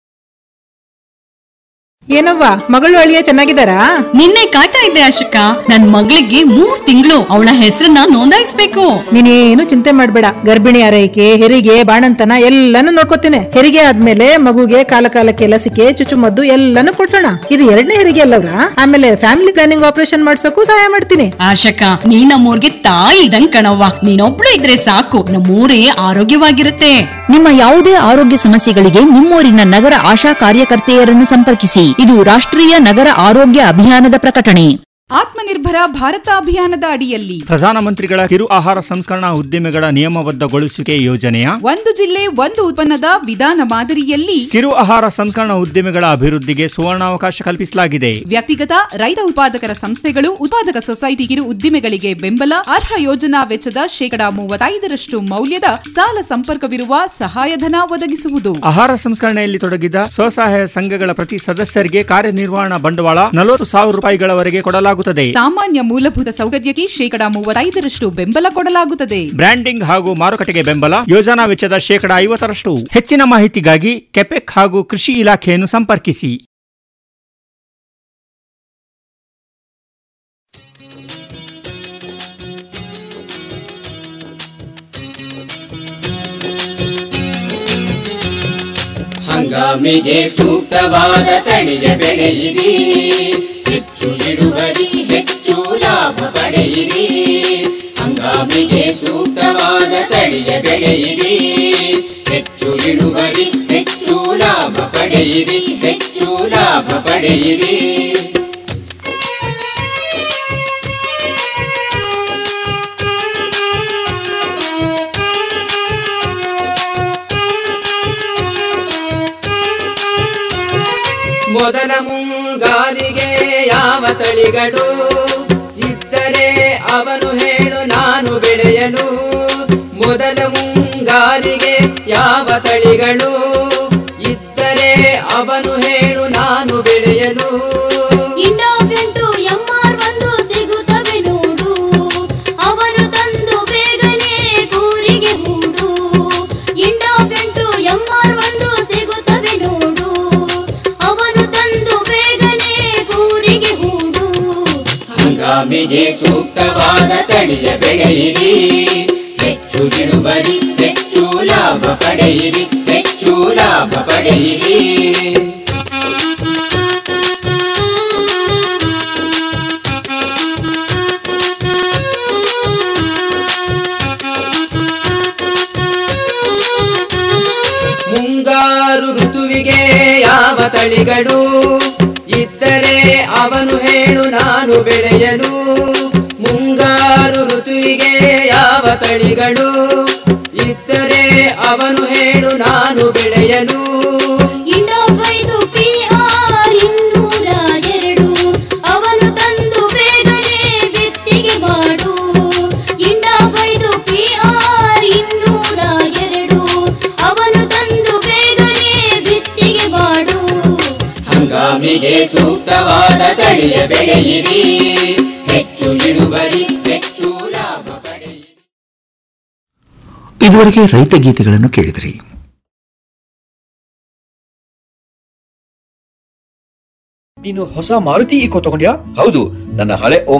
ಏನವ್ವ ಮಗಳು ಅಳಿಯ ಚೆನ್ನಾಗಿದ್ದಾರಾ ನಿನ್ನೆ ಕಾಯ್ತಾ ಇದ್ದೆ ಅಶೋಕ ನನ್ ಮಗಳಿಗೆ ಮೂರ್ ತಿಂಗಳು ಅವಳ ಹೆಸರನ್ನ ನೋಂದಾಯಿಸ್ಬೇಕು ನೀನೇನು ಚಿಂತೆ ಮಾಡ್ಬೇಡ ಗರ್ಭಿಣಿ ಆರೈಕೆ ಹೆರಿಗೆ ಬಾಣಂತನ ಎಲ್ಲಾನು ನೋಡ್ಕೋತೇನೆ ಹೆರಿಗೆ ಆದ್ಮೇಲೆ ಮಗುಗೆ ಕಾಲ ಕಾಲಕ್ಕೆ ಲಸಿಕೆ ಚುಚ್ಚುಮದ್ದು ಎಲ್ಲಾನು ಕೊಡ್ಸೋಣ ಇದು ಎರಡನೇ ಹೆರಿಗೆ ಅಲ್ಲವ್ರ ಆಮೇಲೆ ಫ್ಯಾಮಿಲಿ ಪ್ಲಾನಿಂಗ್ ಆಪರೇಷನ್ ಮಾಡ್ಸೋಕು ಸಹಾಯ ಮಾಡ್ತೀನಿ ಆಶಕ ನೀ ನಮ್ಮೂರ್ಗೆ ತಾಯಿ ಇದಂಗ್ ಕಣವ್ವ ನೀನೊಬ್ಳು ಇದ್ರೆ ಸಾಕು ನಮ್ಮೂರೇ ಆರೋಗ್ಯವಾಗಿರುತ್ತೆ ನಿಮ್ಮ ಯಾವುದೇ ಆರೋಗ್ಯ ಸಮಸ್ಯೆಗಳಿಗೆ ನಿಮ್ಮೂರಿನ ನಗರ ಆಶಾ ಕಾರ್ಯಕರ್ತೆಯರನ್ನು ಸಂಪರ್ಕಿಸಿ ಇದು ರಾಷ್ಟ್ರೀಯ ನಗರ ಆರೋಗ್ಯ ಅಭಿಯಾನದ ಪ್ರಕಟಣೆ ಆತ್ಮನಿರ್ಭರ ಭಾರತ ಅಭಿಯಾನದ ಅಡಿಯಲ್ಲಿ ಪ್ರಧಾನಮಂತ್ರಿಗಳ ಕಿರು ಆಹಾರ ಸಂಸ್ಕರಣಾ ಉದ್ದಿಮೆಗಳ ನಿಯಮಬದ್ಧಗೊಳಿಸುವಿಕೆ ಯೋಜನೆಯ ಒಂದು ಜಿಲ್ಲೆ ಒಂದು ಉತ್ಪನ್ನದ ವಿಧಾನ ಮಾದರಿಯಲ್ಲಿ ಕಿರು ಆಹಾರ ಸಂಸ್ಕರಣಾ ಉದ್ದಿಮೆಗಳ ಅಭಿವೃದ್ಧಿಗೆ ಸುವರ್ಣಾವಕಾಶ ಕಲ್ಪಿಸಲಾಗಿದೆ ವ್ಯಕ್ತಿಗತ ರೈತ ಉತ್ಪಾದಕರ ಸಂಸ್ಥೆಗಳು ಉತ್ಪಾದಕ ಸೊಸೈಟಿ ಕಿರು ಉದ್ದಿಮೆಗಳಿಗೆ ಬೆಂಬಲ ಅರ್ಹ ಯೋಜನಾ ವೆಚ್ಚದ ಶೇಕಡಾ ಮೂವತ್ತೈದರಷ್ಟು ಮೌಲ್ಯದ ಸಾಲ ಸಂಪರ್ಕವಿರುವ ಸಹಾಯಧನ ಒದಗಿಸುವುದು ಆಹಾರ ಸಂಸ್ಕರಣೆಯಲ್ಲಿ ತೊಡಗಿದ ಸ್ವಸಹಾಯ ಸಂಘಗಳ ಪ್ರತಿ ಸದಸ್ಯರಿಗೆ ಕಾರ್ಯನಿರ್ವಹಣಾ ಬಂಡವಾಳ ನಲವತ್ತು ಸಾವಿರ ರೂಪಾಯಿಗಳವರೆಗೆ ಕೊಡಲಾಗುತ್ತದೆ ಸಾಮಾನ್ಯ ಮೂಲಭೂತ ಸೌಕರ್ಯಕ್ಕೆ ಶೇಕಡಾ ಮೂವತ್ತೈದರಷ್ಟು ಬೆಂಬಲ ಕೊಡಲಾಗುತ್ತದೆ ಬ್ರ್ಯಾಂಡಿಂಗ್ ಹಾಗೂ ಮಾರುಕಟ್ಟೆಗೆ ಬೆಂಬಲ ಯೋಜನಾ ವೆಚ್ಚದ ಶೇಕಡಾ ಐವತ್ತರಷ್ಟು ಹೆಚ್ಚಿನ ಮಾಹಿತಿಗಾಗಿ ಕೆಪೆಕ್ ಹಾಗೂ ಕೃಷಿ ಇಲಾಖೆಯನ್ನು ಸಂಪರ್ಕಿಸಿ ಹಂಗಾಮಿಗೆ ಸೂಕ್ತವಾದ ತಳಿಯ ಬೆಳೆಯಿರಿ ಹೆಚ್ಚು ಇಳುವರಿ ಹೆಚ್ಚು ಲಾಭ ಪಡೆಯಿರಿ ಹಂಗಾಮಿಗೆ ಸೂಕ್ತವಾದ ತಳಿಯ ಬೆಳೆಯಿರಿ ಹೆಚ್ಚು ಇಳುವರಿ ಹೆಚ್ಚು ಲಾಭ ಪಡೆಯಿರಿ ಹೆಚ್ಚು ಲಾಭ ಪಡೆಯಿರಿ ಮೊದಲ ಮುಂಗಾರಿಗೆ ಯಾವ ತಳಿಗಳು ಇದ್ದರೆ ಅವನು ಹೇಳು ನಾನು ಬೆಳೆಯಲು ಮೊದಲ ಮುಂಗಾರಿಗೆ ಯಾವ ತಳಿಗಳು ಇದ್ದರೆ ಅವನು ಹೇಳು ನಾನು ಬೆಳೆಯಲು ಇಂಡೋಫೆಂಟು ಎಂಆರ್ ಒಂದು ಸಿಗುತ್ತವೆ ನೋಡು ಅವರು ತಂದು ಬೇಗನೆ ಕೂರಿಗೆ ಹೂಡು ಇಂಡೋಫೆಂಟು ಎಂಆರ್ ಒಂದು ಸಿಗುತ್ತವೆ ನೋಡು ಅವರು ತಂದು ಬೇಗನೆ ಕೂರಿಗೆ ಹೂಡು ಹಂಗಾಮಿಗೆ ಸೂಕ್ತವಾದ ತಳಿಯ ಬೆಳೆಯಿರಿ ಹೆಚ್ಚು ಇಳುವರಿ ಹೆಚ್ಚು ಲಾಭ ಪಡೆಯಿರಿ ಹೆಚ್ಚು ಲಾಭ ಪಡೆಯಿರಿ ಮುಂಗಾರು ಋತುವಿಗೆ ಯಾವ ತಳಿಗಳು ಇದ್ದರೆ ಅವನು ಹೇಳು ನಾನು ಬೆಳೆಯಲು ಮುಂಗಾರು ಋತುವಿಗೆ ಯಾವ ತಳಿಗಳು ಇದ್ದರೆ ಅವನು ಹೇಳು ನಾನು ಬೆಳೆಯಲು ಇಂಡೋಫೈದು ಪಿಆರ್ ಇನ್ನೂರ ಎರಡು ಅವನು ತಂದು ಬೇಗನೆ ಬಿತ್ತಿಗೆ ಮಾಡು ಇಂಡೋಫೈದು ಪಿಆರ್ ಇನ್ನೂರ ಎರಡು ಅವನು ತಂದು ಬೇಗನೆ ಬಿತ್ತಿಗೆ ಮಾಡು ಹಂಗಾಮಿಗೆ ಸೂಕ್ತವಾದ ತಳಿಯ ಬೆಳೆಯಿರಿ ಹೆಚ್ಚು ಇಳುವರಿ ಹೆಚ್ಚು ಲಾಭ ಪಡೆಯಿರಿ ಇದುವರೆಗೆ ರೈತ ಗೀತೆಗಳನ್ನು ಕೇಳಿದ್ರಿ ನೀನು ಹೊಸ ಮಾರುತಿ ಇಕೋ ತಗೊಂಡ್ಯಾ ಹೌದು ನನ್ನ ಹಳೆ